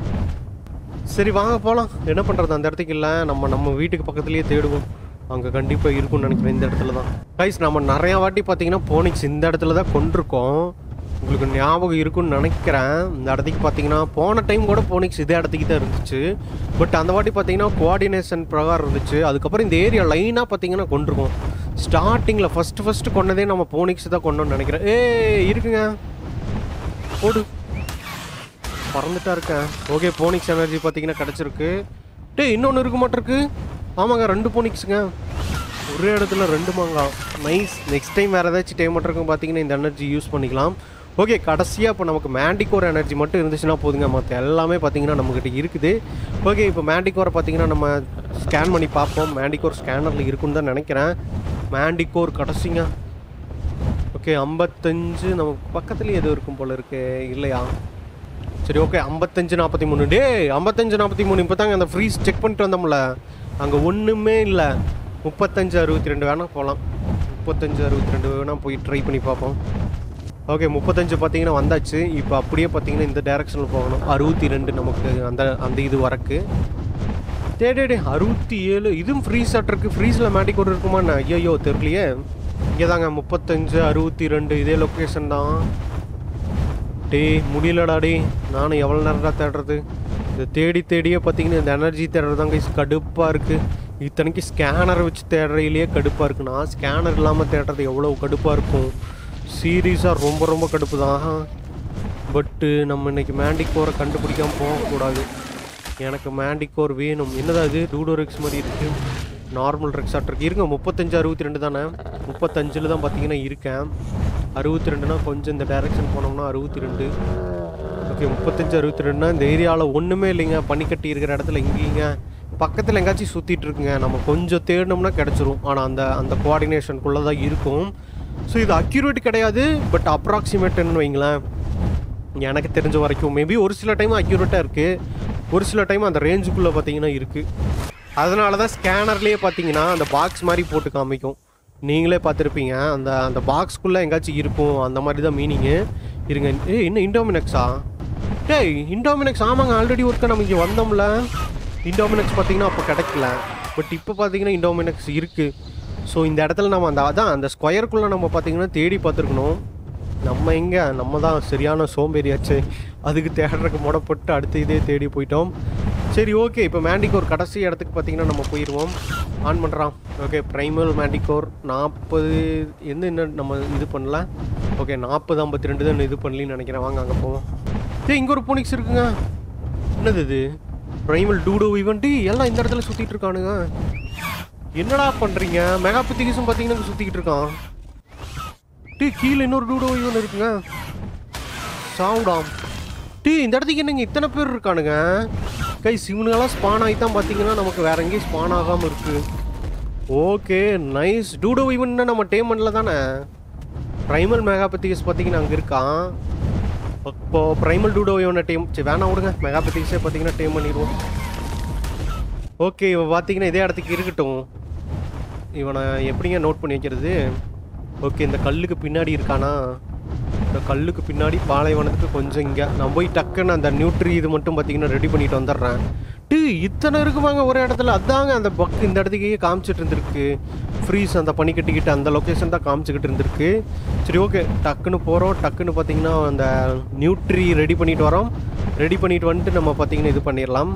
சரி வாங்க போகலாம் என்ன பண்ணுறது அந்த இடத்துக்கு இல்லை நம்ம நம்ம வீட்டுக்கு பக்கத்துலேயே தேடுவோம் அங்கே கண்டிப்பாக இருக்கும்னு நினைக்கிறேன் இந்த இடத்துல தான் கைஸ் நம்ம நிறையா வாட்டி பார்த்தீங்கன்னா போனிக்ஸ் இந்த இடத்துல தான் கொண்டிருக்கோம் உங்களுக்கு ஞாபகம் இருக்கும்னு நினைக்கிறேன் இந்த இடத்துக்கு பார்த்தீங்கன்னா போன டைம் கூட போனிக்ஸ் இதே இடத்துக்கு தான் இருந்துச்சு பட் அந்த வாட்டி பார்த்தீங்கன்னா கோஆர்டினேஷன் பிரகாரம் இருந்துச்சு அதுக்கப்புறம் இந்த ஏரியா லைனாக பார்த்தீங்கன்னா கொண்டிருக்கோம் ஸ்டார்டிங்கில் ஃபஸ்ட்டு ஃபஸ்ட்டு கொண்டதே நம்ம போனிக்ஸ் தான் கொண்டோம்னு நினைக்கிறேன் ஏ இருக்குங்க போடு பறந்துட்டா இருக்கேன் ஓகே போனிக்ஸ் எனர்ஜி பார்த்தீங்கன்னா கிடச்சிருக்கு டேய் இன்னொன்று இருக்க மாட்டிருக்கு ஆமாங்க ரெண்டு போனிக்ஸுங்க ஒரே இடத்துல ரெண்டு மாங்கா நைஸ் நெக்ஸ்ட் டைம் வேறு ஏதாச்சும் டைம் மட்டும் பார்த்தீங்கன்னா இந்த எனர்ஜி யூஸ் பண்ணிக்கலாம் ஓகே கடைசியாக இப்போ நமக்கு மேண்டிகோர் எனர்ஜி மட்டும் இருந்துச்சுன்னா போதுங்க மற்ற எல்லாமே பார்த்தீங்கன்னா நம்மக்கிட்ட இருக்குது ஓகே இப்போ மேண்டிகோரை பார்த்தீங்கன்னா நம்ம ஸ்கேன் பண்ணி பார்ப்போம் மேண்டிகோர் ஸ்கேனரில் இருக்குன்னு தான் நினைக்கிறேன் மேண்டிகோர் கடைசிங்க ஓகே ஐம்பத்தஞ்சு நமக்கு பக்கத்துலேயே எதுவும் இருக்கும் போல இருக்கு இல்லையா சரி ஓகே ஐம்பத்தஞ்சு நாற்பத்தி மூணு டே ஐம்பத்தஞ்சு நாற்பத்தி மூணு இப்போ தாங்க அந்த ஃப்ரீஸ் செக் பண்ணிட்டு வந்தோம்ல அங்கே ஒன்றுமே இல்லை முப்பத்தஞ்சு அறுபத்தி ரெண்டு வேணால் போகலாம் முப்பத்தஞ்சு அறுபத்தி ரெண்டு வேணால் போய் ட்ரை பண்ணி பார்ப்போம் ஓகே முப்பத்தஞ்சு பார்த்தீங்கன்னா வந்தாச்சு இப்போ அப்படியே பார்த்தீங்கன்னா இந்த டைரக்ஷனில் போகணும் அறுபத்தி ரெண்டு நமக்கு அந்த அந்த இது வரக்கு டே டே டே அறுபத்தி ஏழு இதுவும் ஃப்ரீஸ் இருக்கு ஃப்ரீஸில் மேட்டிக் ஒரு இருக்குமா என்ன ஐயோ தெரியலையே இங்கே தாங்க முப்பத்தஞ்சு அறுபத்தி ரெண்டு இதே லொக்கேஷன் தான் டேய் முடியலடா டேய் நானும் எவ்வளோ நேரம்டா தேடுறது இந்த தேடி தேடியே பார்த்தீங்கன்னா இந்த எனர்ஜி தேடுறது தாங்க கடுப்பாக இருக்குது இத்தனைக்கு ஸ்கேனர் வச்சு தேடுறதுலையே கடுப்பாக இருக்குண்ணா ஸ்கேனர் இல்லாமல் தேடுறது எவ்வளோ கடுப்பாக இருக்கும் சீரியஸாக ரொம்ப ரொம்ப கடுப்பு தான் பட்டு நம்ம இன்னைக்கு மேண்டிகோரை கண்டுபிடிக்காம போகக்கூடாது எனக்கு மேண்டிகோர் வேணும் என்னதான் இது டூடோ ரெக்ஸ் மாதிரி இருக்கு நார்மல் ரெக்ஸாட் இருக்கு இருங்க முப்பத்தஞ்சு அறுபத்தி ரெண்டு தானே முப்பத்தஞ்சில் தான் பார்த்தீங்கன்னா இருக்கேன் அறுபத்தி ரெண்டுனா கொஞ்சம் இந்த டைரக்ஷன் போனோம்னா அறுபத்தி ரெண்டு ஓகே முப்பத்தஞ்சு அறுபத்தி ரெண்டுனா இந்த ஏரியாவில் ஒன்றுமே இல்லைங்க பனிக்கட்டி இருக்கிற இடத்துல எங்கேங்க பக்கத்தில் எங்கேயாச்சும் சுற்றிட்டு இருக்குங்க நம்ம கொஞ்சம் தேடினோம்னா கிடச்சிரும் ஆனால் அந்த அந்த கோஆர்டினேஷனுக்குள்ளே தான் இருக்கும் ஸோ இது அக்யூரேட் கிடையாது பட் அப்ராக்சிமேட்டுன்னு வைங்களேன் எனக்கு தெரிஞ்ச வரைக்கும் மேபி ஒரு சில டைம் அக்யூரேட்டாக இருக்குது ஒரு சில டைம் அந்த ரேஞ்சுக்குள்ளே பார்த்தீங்கன்னா இருக்குது அதனால தான் ஸ்கேனர்லேயே பார்த்தீங்கன்னா அந்த பாக்ஸ் மாதிரி போட்டு காமிக்கும் நீங்களே பார்த்துருப்பீங்க அந்த அந்த பாக்ஸ்க்குள்ளே எங்கேயாச்சும் இருக்கும் அந்த மாதிரி தான் மீனிங்கு இருங்க ஏ என்ன இண்டோமினக்ஸா டேய் இண்டோமினக்ஸ் ஆமாங்க ஆல்ரெடி ஒருக்க நம்ம இங்கே வந்தோம்ல இண்டோமினக்ஸ் பார்த்தீங்கன்னா அப்போ கிடைக்கல பட் இப்போ பார்த்தீங்கன்னா இண்டோமினக்ஸ் இருக்குது ஸோ இந்த இடத்துல நம்ம அந்த அதான் அந்த ஸ்கொயருக்குள்ளே நம்ம பார்த்தீங்கன்னா தேடி பார்த்துருக்கணும் நம்ம எங்கே நம்ம தான் சரியான சோம்பேறியாச்சு அதுக்கு தேடுறதுக்கு முடப்பட்டு அடுத்த இதே தேடி போயிட்டோம் சரி ஓகே இப்போ மேண்டிகோர் கடைசி இடத்துக்கு பார்த்தீங்கன்னா நம்ம போயிடுவோம் ஆன் பண்ணுறான் ஓகே ப்ரைமல் மேண்டிகோர் நாற்பது எந்த இன்னும் நம்ம இது பண்ணல ஓகே நாற்பது ஐம்பத்தி ரெண்டு தான் இது பண்ணலின்னு நினைக்கிறேன் வாங்க அங்கே போவோம் ஏய் இங்கே ஒரு போனிக்ஸ் இருக்குங்க என்னது இது ப்ரைமல் டூடோ ஈவெண்ட்டு எல்லாம் இந்த இடத்துல சுற்றிட்டு இருக்கானுங்க என்னடா பண்ணுறீங்க மெகா பித்திகிஸும் பார்த்தீங்கன்னா இங்க சுற்றிக்கிட்டு இருக்கான் டீ கீழே இன்னொரு டூடோ ஈவன் இருக்குங்க சாவுடாம் டீ இந்த இடத்துக்கு என்னங்க இத்தனை பேர் இருக்கானுங்க கை சிவனுங்கெல்லாம் ஸ்பான் ஆகி தான் பார்த்தீங்கன்னா நமக்கு வேற எங்கேயும் ஸ்பான் ஆகாமல் இருக்கு ஓகே நைஸ் டூடோ ஈவன் நம்ம டேமண்டில் தானே ப்ரைமல் மெகாபத்திகஸ் பார்த்தீங்கன்னா அங்கே இருக்கான் இப்போ ப்ரைமல் டூடோ ஈவனை டேம் சரி வேணாம் விடுங்க மெகாபத்திகஸே பார்த்தீங்கன்னா டேம் பண்ணிடுவோம் ஓகே இவன் பார்த்தீங்கன்னா இதே இடத்துக்கு இருக்கட்டும் இவனை எப்படிங்க நோட் பண்ணி வைக்கிறது ஓகே இந்த கல்லுக்கு பின்னாடி இருக்கானா இந்த கல்லுக்கு பின்னாடி பாலைவனத்துக்கு கொஞ்சம் இங்கே நான் போய் டக்குன்னு அந்த நியூட்ரி இது மட்டும் பார்த்தீங்கன்னா ரெடி பண்ணிட்டு வந்துடுறேன் டீ இத்தனை இருக்குமாங்க ஒரு இடத்துல அதாங்க அந்த பக் இந்த இடத்துக்கே காமிச்சிட்டு இருந்திருக்கு ஃப்ரீஸ் அந்த பனி கட்டிக்கிட்டு அந்த லொக்கேஷன் தான் காமிச்சிக்கிட்டு இருந்திருக்கு சரி ஓகே டக்குன்னு போகிறோம் டக்குன்னு பார்த்தீங்கன்னா அந்த நியூட்ரி ரெடி பண்ணிட்டு வரோம் ரெடி பண்ணிட்டு வந்துட்டு நம்ம பார்த்தீங்கன்னா இது பண்ணிடலாம்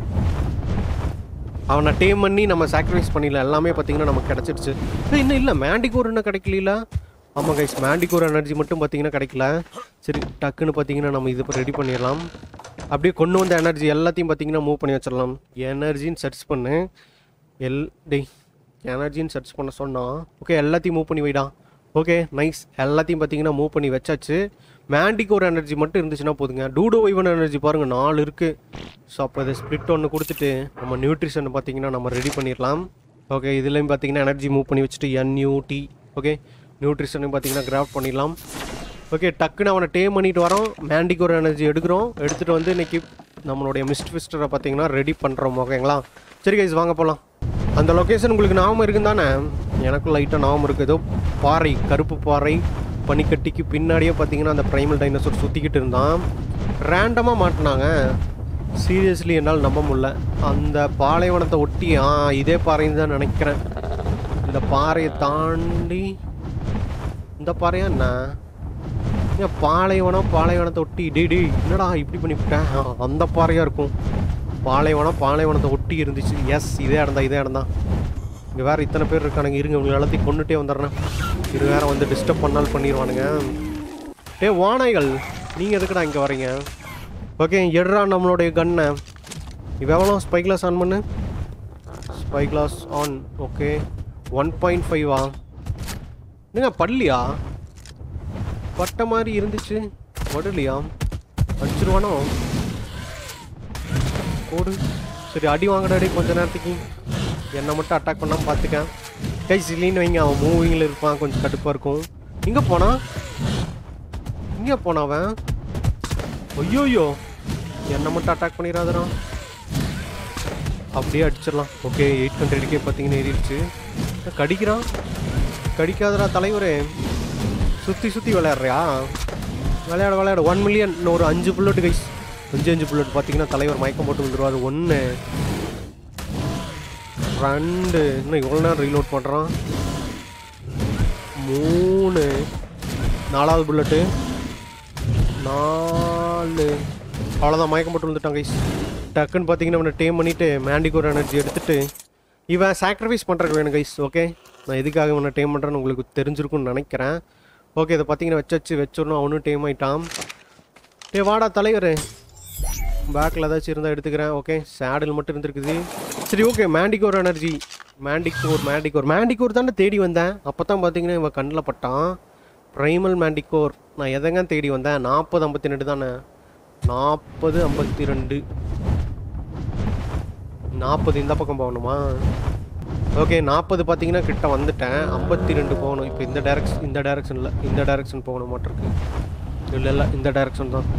அவனை டேம் பண்ணி நம்ம சாக்ரிஃபைஸ் பண்ணிடலாம் எல்லாமே பார்த்தீங்கன்னா நமக்கு கிடச்சிருச்சு ஏய், இன்னும் இல்லை மேண்டிகோர் இன்னும் கிடைக்கல ஆமாம் கைஸ் மேண்டிகோர் எனர்ஜி மட்டும் பார்த்தீங்கன்னா கிடைக்கல சரி டக்குன்னு பார்த்தீங்கன்னா நம்ம இது ரெடி பண்ணிடலாம் அப்படியே கொண்டு வந்த எனர்ஜி எல்லாத்தையும் பார்த்தீங்கன்னா மூவ் பண்ணி வச்சிடலாம் எனர்ஜின்னு சர்ச் பண்ணு எல் டேய் எனர்ஜின்னு சர்ச் பண்ண சொன்னான் ஓகே எல்லாத்தையும் மூவ் பண்ணி வைடா ஓகே நைஸ் எல்லாத்தையும் பார்த்தீங்கன்னா மூவ் பண்ணி வச்சாச்சு மேண்டிகோர் எனர்ஜி மட்டும் இருந்துச்சுன்னா போதுங்க டூடோ வைவன் எனர்ஜி பாருங்கள் நாலு இருக்குது ஸோ அப்போ இதை ஸ்ப்ளிட் ஒன்று கொடுத்துட்டு நம்ம நியூட்ரிஷன் பார்த்தீங்கன்னா நம்ம ரெடி பண்ணிடலாம் ஓகே இதுலேயும் பார்த்தீங்கன்னா எனர்ஜி மூவ் பண்ணி வச்சுட்டு என்யூடி ஓகே நியூட்ரிஷனையும் பார்த்தீங்கன்னா கிராஃப்ட் பண்ணிடலாம் ஓகே டக்குன்னு அவனை டே பண்ணிட்டு வரோம் மேண்டிகோர் எனர்ஜி எடுக்கிறோம் எடுத்துகிட்டு வந்து இன்னைக்கு நம்மளுடைய மிஸ்ட் ஃபிஸ்டரை பார்த்தீங்கன்னா ரெடி பண்ணுறோம் ஓகேங்களா சரி கைஸ் வாங்க போகலாம் அந்த லொக்கேஷன் உங்களுக்கு ஞாபகம் இருக்கும் தானே எனக்கும் லைட்டாக ஞாபகம் இருக்குது ஏதோ பாறை கருப்பு பாறை பனிக்கட்டிக்கு பின்னாடியே பார்த்தீங்கன்னா அந்த ப்ரைமல் டைனோசர் சுற்றிக்கிட்டு இருந்தான் ரேண்டமாக மாட்டினாங்க சீரியஸ்லி என்னால் நம்ப முடியல அந்த பாலைவனத்தை ஒட்டி ஆ இதே பாறைன்னு தான் நினைக்கிறேன் இந்த பாறையை தாண்டி இந்த பாறையா என்ன ஏன் பாலைவனம் பாலைவனத்தை ஒட்டி டே டேய் என்னடா இப்படி பண்ணிவிட்டேன் ஆ, அந்த பாறையாக இருக்கும் பாலைவனம் பாலைவனத்தை ஒட்டி இருந்துச்சு எஸ் இதே இடம் தான் இதே இடம் தான் இங்கே வேறு இத்தனை பேர் இருக்கானுங்க இருங்க இவங்க எல்லாத்தையும் கொண்டுட்டே வந்துடுறேன் இது வேற வந்து டிஸ்டர்ப் பண்ணாலும் பண்ணிடுவானுங்க டே வானைகள் நீங்கள் எதுக்குடா இங்கே வரீங்க ஓகே எடுறா நம்மளுடைய கன்னை இவ எவ்வளோ ஸ்பை கிளாஸ் ஆன் பண்ணு spyglass on okay one point ஃபைவா என்னங்க பல்லியா பட்ட மாதிரி இருந்துச்சு படலையா அடிச்சிருவானோ ஓடு சரி அடி வாங்கடா அடி கொஞ்ச நேரத்துக்கு என்னை மட்டும் அட்டாக் பண்ணாமல் பார்த்துக்கேன் கை சில்லின்னு வைங்க அவன் மூவிங்கில் இருப்பான் கொஞ்சம் கடுப்பாக இருக்கும் எங்கே போனா எங்கே போனவன் ஐயோயோ என்னை மட்டும் அட்டாக் பண்ணிடாதடா அப்படியே அடிச்சிடலாம் ஓகே எயிட் ஹண்ட்ரடுக்கே பார்த்தீங்கன்னா ஏறிடுச்சு கடிக்கிறான் கடிக்காதடா தலைவரே சுற்றி சுற்றி விளையாடுறியா விளையாட விளையாட ஒன் மில்லியன் இன்னும் ஒரு அஞ்சு புல்லட் கைஸ் அஞ்சு அஞ்சு புல்லட் பார்த்தீங்கன்னா தலைவர் மயக்கம் போட்டு விழுந்துருவாரு ஒன்று ரெண்டு இன்னும் இவ்வளோ நேரம் ரீலோட் பண்ணுறான் மூணு நாலாவது புல்லட்டு நாலு அவ்வளோதான் மயக்கம் போட்டு விழுந்துட்டான் கைஸ் டக்குன்னு பார்த்தீங்கன்னா இவனை டேம் பண்ணிவிட்டு மேண்டிகோர் எனர்ஜி எடுத்துட்டு இவன் சாக்ரிஃபைஸ் பண்ணுறதுக்கு வேணும் கைஸ் ஓகே நான் எதுக்காக இவனை டேம் பண்ணுறேன்னு உங்களுக்கு தெரிஞ்சிருக்கும்னு நினைக்கிறேன் ஓகே இதை பார்த்தீங்கன்னா வச்சு வச்சு வச்சிடணும் அவனும் டேம் ஆயிட்டான் டே வாடா தலைவர் பேக்கில் ஏதாச்சும் இருந்தால் எடுத்துக்கிறேன் ஓகே சேடில் மட்டும் இருந்திருக்குது சரி okay manticore energy manticore manticore manticore தானே தேடி வந்தேன் அப்போ தான் பார்த்தீங்கன்னா இவன் கண்ணில் பட்டான் ப்ரைமல் மேண்டிகோர் நான் எதங்க தேடி வந்தேன் நாற்பது ஐம்பத்தி ரெண்டு தானே நாற்பது ஐம்பத்தி ரெண்டு நாற்பது இந்த பக்கம் போகணுமா ஓகே நாற்பது பார்த்தீங்கன்னா கிட்ட வந்துட்டேன் ஐம்பத்தி ரெண்டு போகணும் இப்போ இந்த டேரக்ஷன் இந்த டேரக்ஷனில் இந்த டேரக்ஷன் போகணும் மாட்டிருக்கு இல்லை இல்லை இந்த டேரக்ஷன் தான்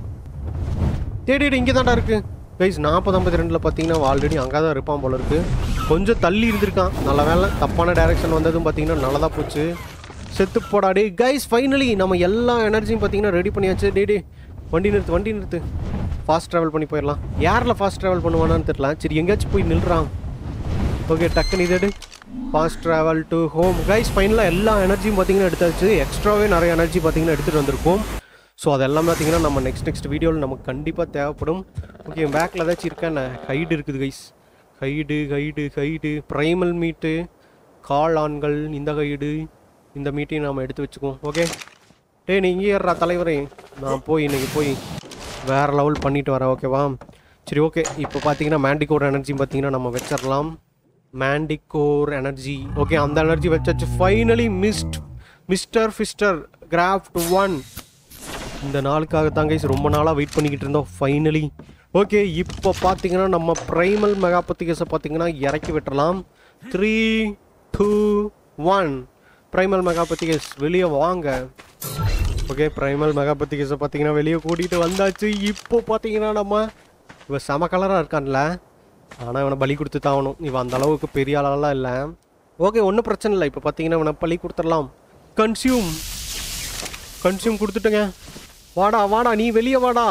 தேடி இங்கே தான்டா இருக்கு கைஸ் நாற்பது ஐம்பத்தி ரெண்டில் பார்த்தீங்கன்னா ஆல்ரெடி அங்கே தான் இருப்பான் போல இருக்கு கொஞ்சம் தள்ளி இருந்திருக்கான் நல்ல வேலை தப்பான டைரக்ஷன் வந்ததும் பார்த்தீங்கன்னா நல்லதாக போச்சு செத்து போடா டே கைஸ் ஃபைனலி நம்ம எல்லா எனர்ஜியும் பார்த்தீங்கன்னா ரெடி பண்ணியாச்சு டே டே வண்டி நிறுத்து வண்டி நிறுத்து ஃபாஸ்ட் ட்ராவல் பண்ணி போயிடலாம் யாரில் ஃபாஸ்ட் ட்ராவல் பண்ணுவானான்னு தெரியல சரி எங்கேயாச்சும் போய் நில்றான் ஓகே டக்குன்னு இது fast travel to home guys ஃபைனலாக எல்லா எனர்ஜியும் பார்த்தீங்கன்னா எடுத்தாச்சு எக்ஸ்ட்ராவே நிறைய எனர்ஜி பார்த்தீங்கன்னா எடுத்துகிட்டு வந்திருக்கோம் ஸோ அதெல்லாம் பார்த்தீங்கன்னா நம்ம நெக்ஸ்ட் நெக்ஸ்ட் வீடியோவில் நமக்கு கண்டிப்பாக தேவைப்படும் ஓகே பேக்கில் ஏதாச்சும் இருக்கா என்ன ஹைடு இருக்குது guys hide hide hide primal meat கால் ஆண்கள் இந்த ஹைடு இந்த மீட்டையும் நாம் எடுத்து வச்சுக்குவோம் ஓகே டேய் நீ இங்கே ஏறா தலைவரே நான் போய் இன்னைக்கு போய் வேறு லெவல் பண்ணிட்டு வரேன் ஓகேவா சரி ஓகே இப்போ பார்த்தீங்கன்னா மேண்டிகோர் எனர்ஜி பார்த்தீங்கன்னா நம்ம வச்சிடலாம் மேண்டிகோர் எனர்ஜி ஓகே அந்த எனர்ஜி வச்சாச்சு finally mist mister fister craft one இந்த நாளுக்காக தான் கைஸ் ரொம்ப நாளாக வெயிட் பண்ணிக்கிட்டு இருந்தோம் ஃபைனலி ஓகே இப்போ பார்த்தீங்கன்னா நம்ம ப்ரைமல் மெகாபத்திகஸை பார்த்தீங்கன்னா இறக்கி விட்டுறலாம் three two one primal megapithecus வெளியே வாங்க ஓகே ப்ரைமல் மெகாபத்திகஸை பார்த்தீங்கன்னா வெளியே கூட்டிகிட்டு வந்தாச்சு இப்போ பார்த்தீங்கன்னா நம்ம இவன் செம கலராக இருக்கான்ல ஆனால் இவனை பலி கொடுத்து தாகணும் இவன் அந்த அளவுக்கு பெரிய ஆளெல்லாம் இல்லை ஓகே ஒன்றும் பிரச்சனை இல்லை இப்போ பார்த்தீங்கன்னா இவனை பலி கொடுத்துடலாம் கன்சியூம் கன்சியூம் கொடுத்துட்டேங்க வாடா வாடா நீ வெளியே வாடா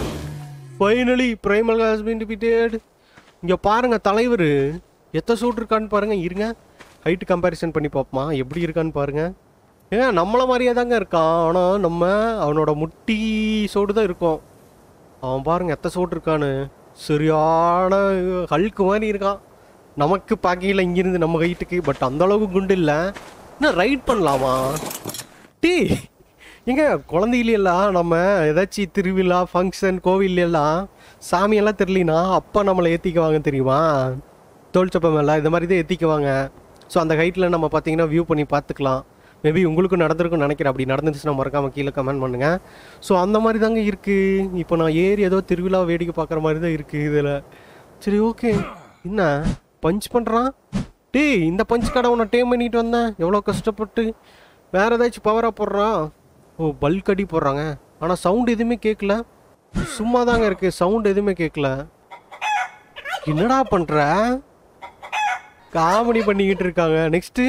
finally primal has been defeated இங்கே பாருங்க தலைவர் எத்த சூட் இருக்கான்னு பாருங்க இருங்க ஹைட் கம்பேரிசன் பண்ணி பார்ப்போமா எப்படி இருக்கான்னு பாருங்க ஏங்க நம்மள மாதிரியே தாங்க இருக்கான் ஆனால் நம்ம அவனோட முட்டி சோடு தான் இருக்கும் அவன் பாருங்க எத்த சோடு இருக்கான்னு சரியான ஹல்க்கு மாதிரி இருக்கான் நமக்கு பார்க்கையில் இங்கிருந்து நம்ம ஹைட்டுக்கு பட் அந்த அளவுக்கு குண்டு இல்லை இன்னும் ரைட் பண்ணலாமா டீ எங்க குழந்தையிலாம் நம்ம ஏதாச்சும் திருவிழா ஃபங்க்ஷன் கோவில்லாம் சாமியெல்லாம் தெரியலனா அப்பா நம்மளை ஏற்றிக்குவாங்க தெரியுமா தோல்ச்சப்ப மேலே இந்த மாதிரி தான் ஏற்றிக்குவாங்க ஸோ அந்த ஹைட்டில் நம்ம பார்த்தீங்கன்னா வியூ பண்ணி பார்த்துக்கலாம் மேபி உங்களுக்கும் நடந்திருக்கும்னு நினைக்கிறேன் அப்படி நடந்துச்சுன்னா மறக்காம கீழே கமெண்ட் பண்ணுங்க ஸோ அந்த மாதிரி தாங்க இருக்குது இப்போ நான் ஏறி ஏதோ திருவிழா வேடிக்கை பார்க்குற மாதிரி தான் இருக்குது இதில் சரி ஓகே என்ன பஞ்ச் பண்ணுறான் டேய் இந்த பஞ்ச் கடை உன்னை டேம் பண்ணிட்டு வந்தேன் எவ்வளோ கஷ்டப்பட்டு வேற ஏதாச்சும் பவராக போடுறான் ஓ பல்க் அடி போடுறாங்க ஆனால் சவுண்ட் எதுவுமே கேட்கல சும்மா தாங்க இருக்கு சவுண்ட் எதுவுமே கேட்கல என்னடா பண்ற காமெடி பண்ணிக்கிட்டு இருக்காங்க நெக்ஸ்ட்டு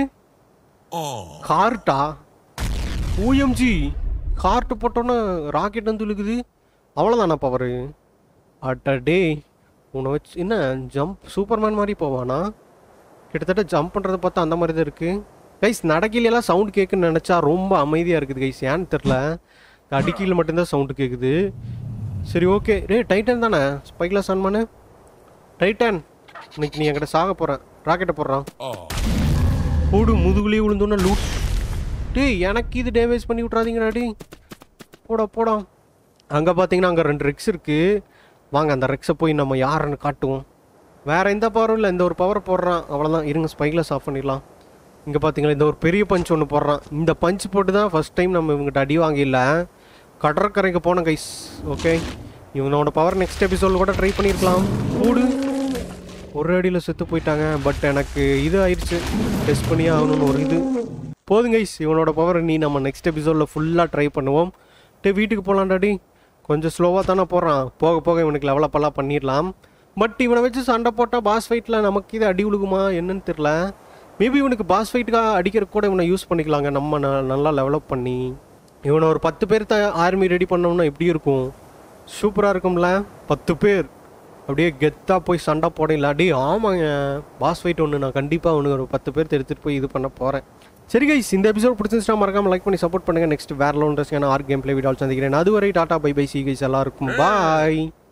ஹார்ட்டா ஓஎம்ஜி ஹார்ட் போட்டோன்னே ராக்கெட் வந்து இழுக்குது அவ்வளோதானா பவரு அட்ட டே உன்னை வச்சு என்ன ஜம்ப் சூப்பர்மேன் மாதிரி போவானா கிட்டத்தட்ட ஜம்ப் பண்ணுறத பார்த்தா அந்த மாதிரி தான் இருக்குது கைஸ் நடக்கையிலலாம் சவுண்ட் கேட்குன்னு நினச்சா ரொம்ப அமைதியாக இருக்குது கைஸ் ஏன்னு தெரில அடிக்கையில் மட்டும்தான் சவுண்டு கேட்குது சரி ஓகே ரே டைட்டன் தானே ஸ்பைக்லாஸ் ஆன் பண்ணு டைட்டன் இன்னைக்கு நீ என்கிட்ட சாக போகிறேன் ராக்கெட்டை போடுறான் போடு முதுகுலேயே விழுந்தோன்னா லூட் டேய் எனக்கு இது டேமேஜ் பண்ணி விட்றாதீங்கடா டேய் போடா போடா அங்கே பார்த்தீங்கன்னா அங்கே ரெண்டு ரெக்ஸ் இருக்குது வாங்க அந்த ரெக்ஸை போய் நம்ம யாருன்னு காட்டுவோம் வேற எந்த பவரும் இல்லை இந்த ஒரு பவர் போடுறான் அவ்வளோதான் இருங்க ஸ்பைக்லஸ் ஆஃப் பண்ணிடலாம் இங்கே பார்த்தீங்களா இந்த ஒரு பெரிய பஞ்ச் ஒன்று போடுறான் இந்த பஞ்ச் போட்டு தான் ஃபஸ்ட் டைம் நம்ம இவங்ககிட்ட அடி வாங்கிடல கடற்கரைக்கு போன கைஸ் ஓகே இவனோட பவர் நெக்ஸ்ட் எபிசோடில் கூட ட்ரை பண்ணியிருக்கலாம் கூடு ஒரு அடியில் செத்து போயிட்டாங்க பட் எனக்கு இது ஆயிடுச்சு டெஸ்ட் பண்ணி ஆகணும்னு ஒரு இது போதும் கைஸ் இவனோட பவர் நீ நம்ம நெக்ஸ்ட் எபிசோடில் ஃபுல்லாக ட்ரை பண்ணுவோம் டே வீட்டுக்கு போகலான்டாடி கொஞ்சம் ஸ்லோவாக தானே போகிறான் போக போக இவனுக்கு லெவலப்பெல்லாம் பண்ணிடலாம் பட் இவனை வச்சு சண்டை போட்டால் பாஸ் ஃபைட்டில் நமக்கு இது அடி விழுகுமா என்னன்னு தெரில மேபி இவனுக்கு பாஸ் ஃபைட்டுக்காக அடிக்கிற கூட இவனை யூஸ் பண்ணிக்கலாங்க நம்ம ந- நல்லா டெவலப் பண்ணி இவனை ஒரு பத்து பேர்த்த ஆர்மி ரெடி பண்ணோம்னா எப்படி இருக்கும் சூப்பராக இருக்கும்ல பத்து பேர் அப்படியே கெத்தாக போய் சண்டை போடல அடி ஆமாங்க பாஸ் ஃபைட் ஒன்று நான் கண்டிப்பாக அவனுக்கு ஒரு பத்து பேர் எடுத்துகிட்டு போய் இது பண்ண போகிறேன் சரி கைஸ் இந்த எபிசோட் பிடிச்சிருந்துச்சுன்னா மறக்காம லைக் பண்ணி சப்போர்ட் பண்ணுங்கள் நெக்ஸ்ட் வேற லோன் ஆர் கேம் பிளே வீடியோ சந்திக்கிறேன் அதுவரை டாடா பை பை சி கைஸ் எல்லாருக்கும் பாய்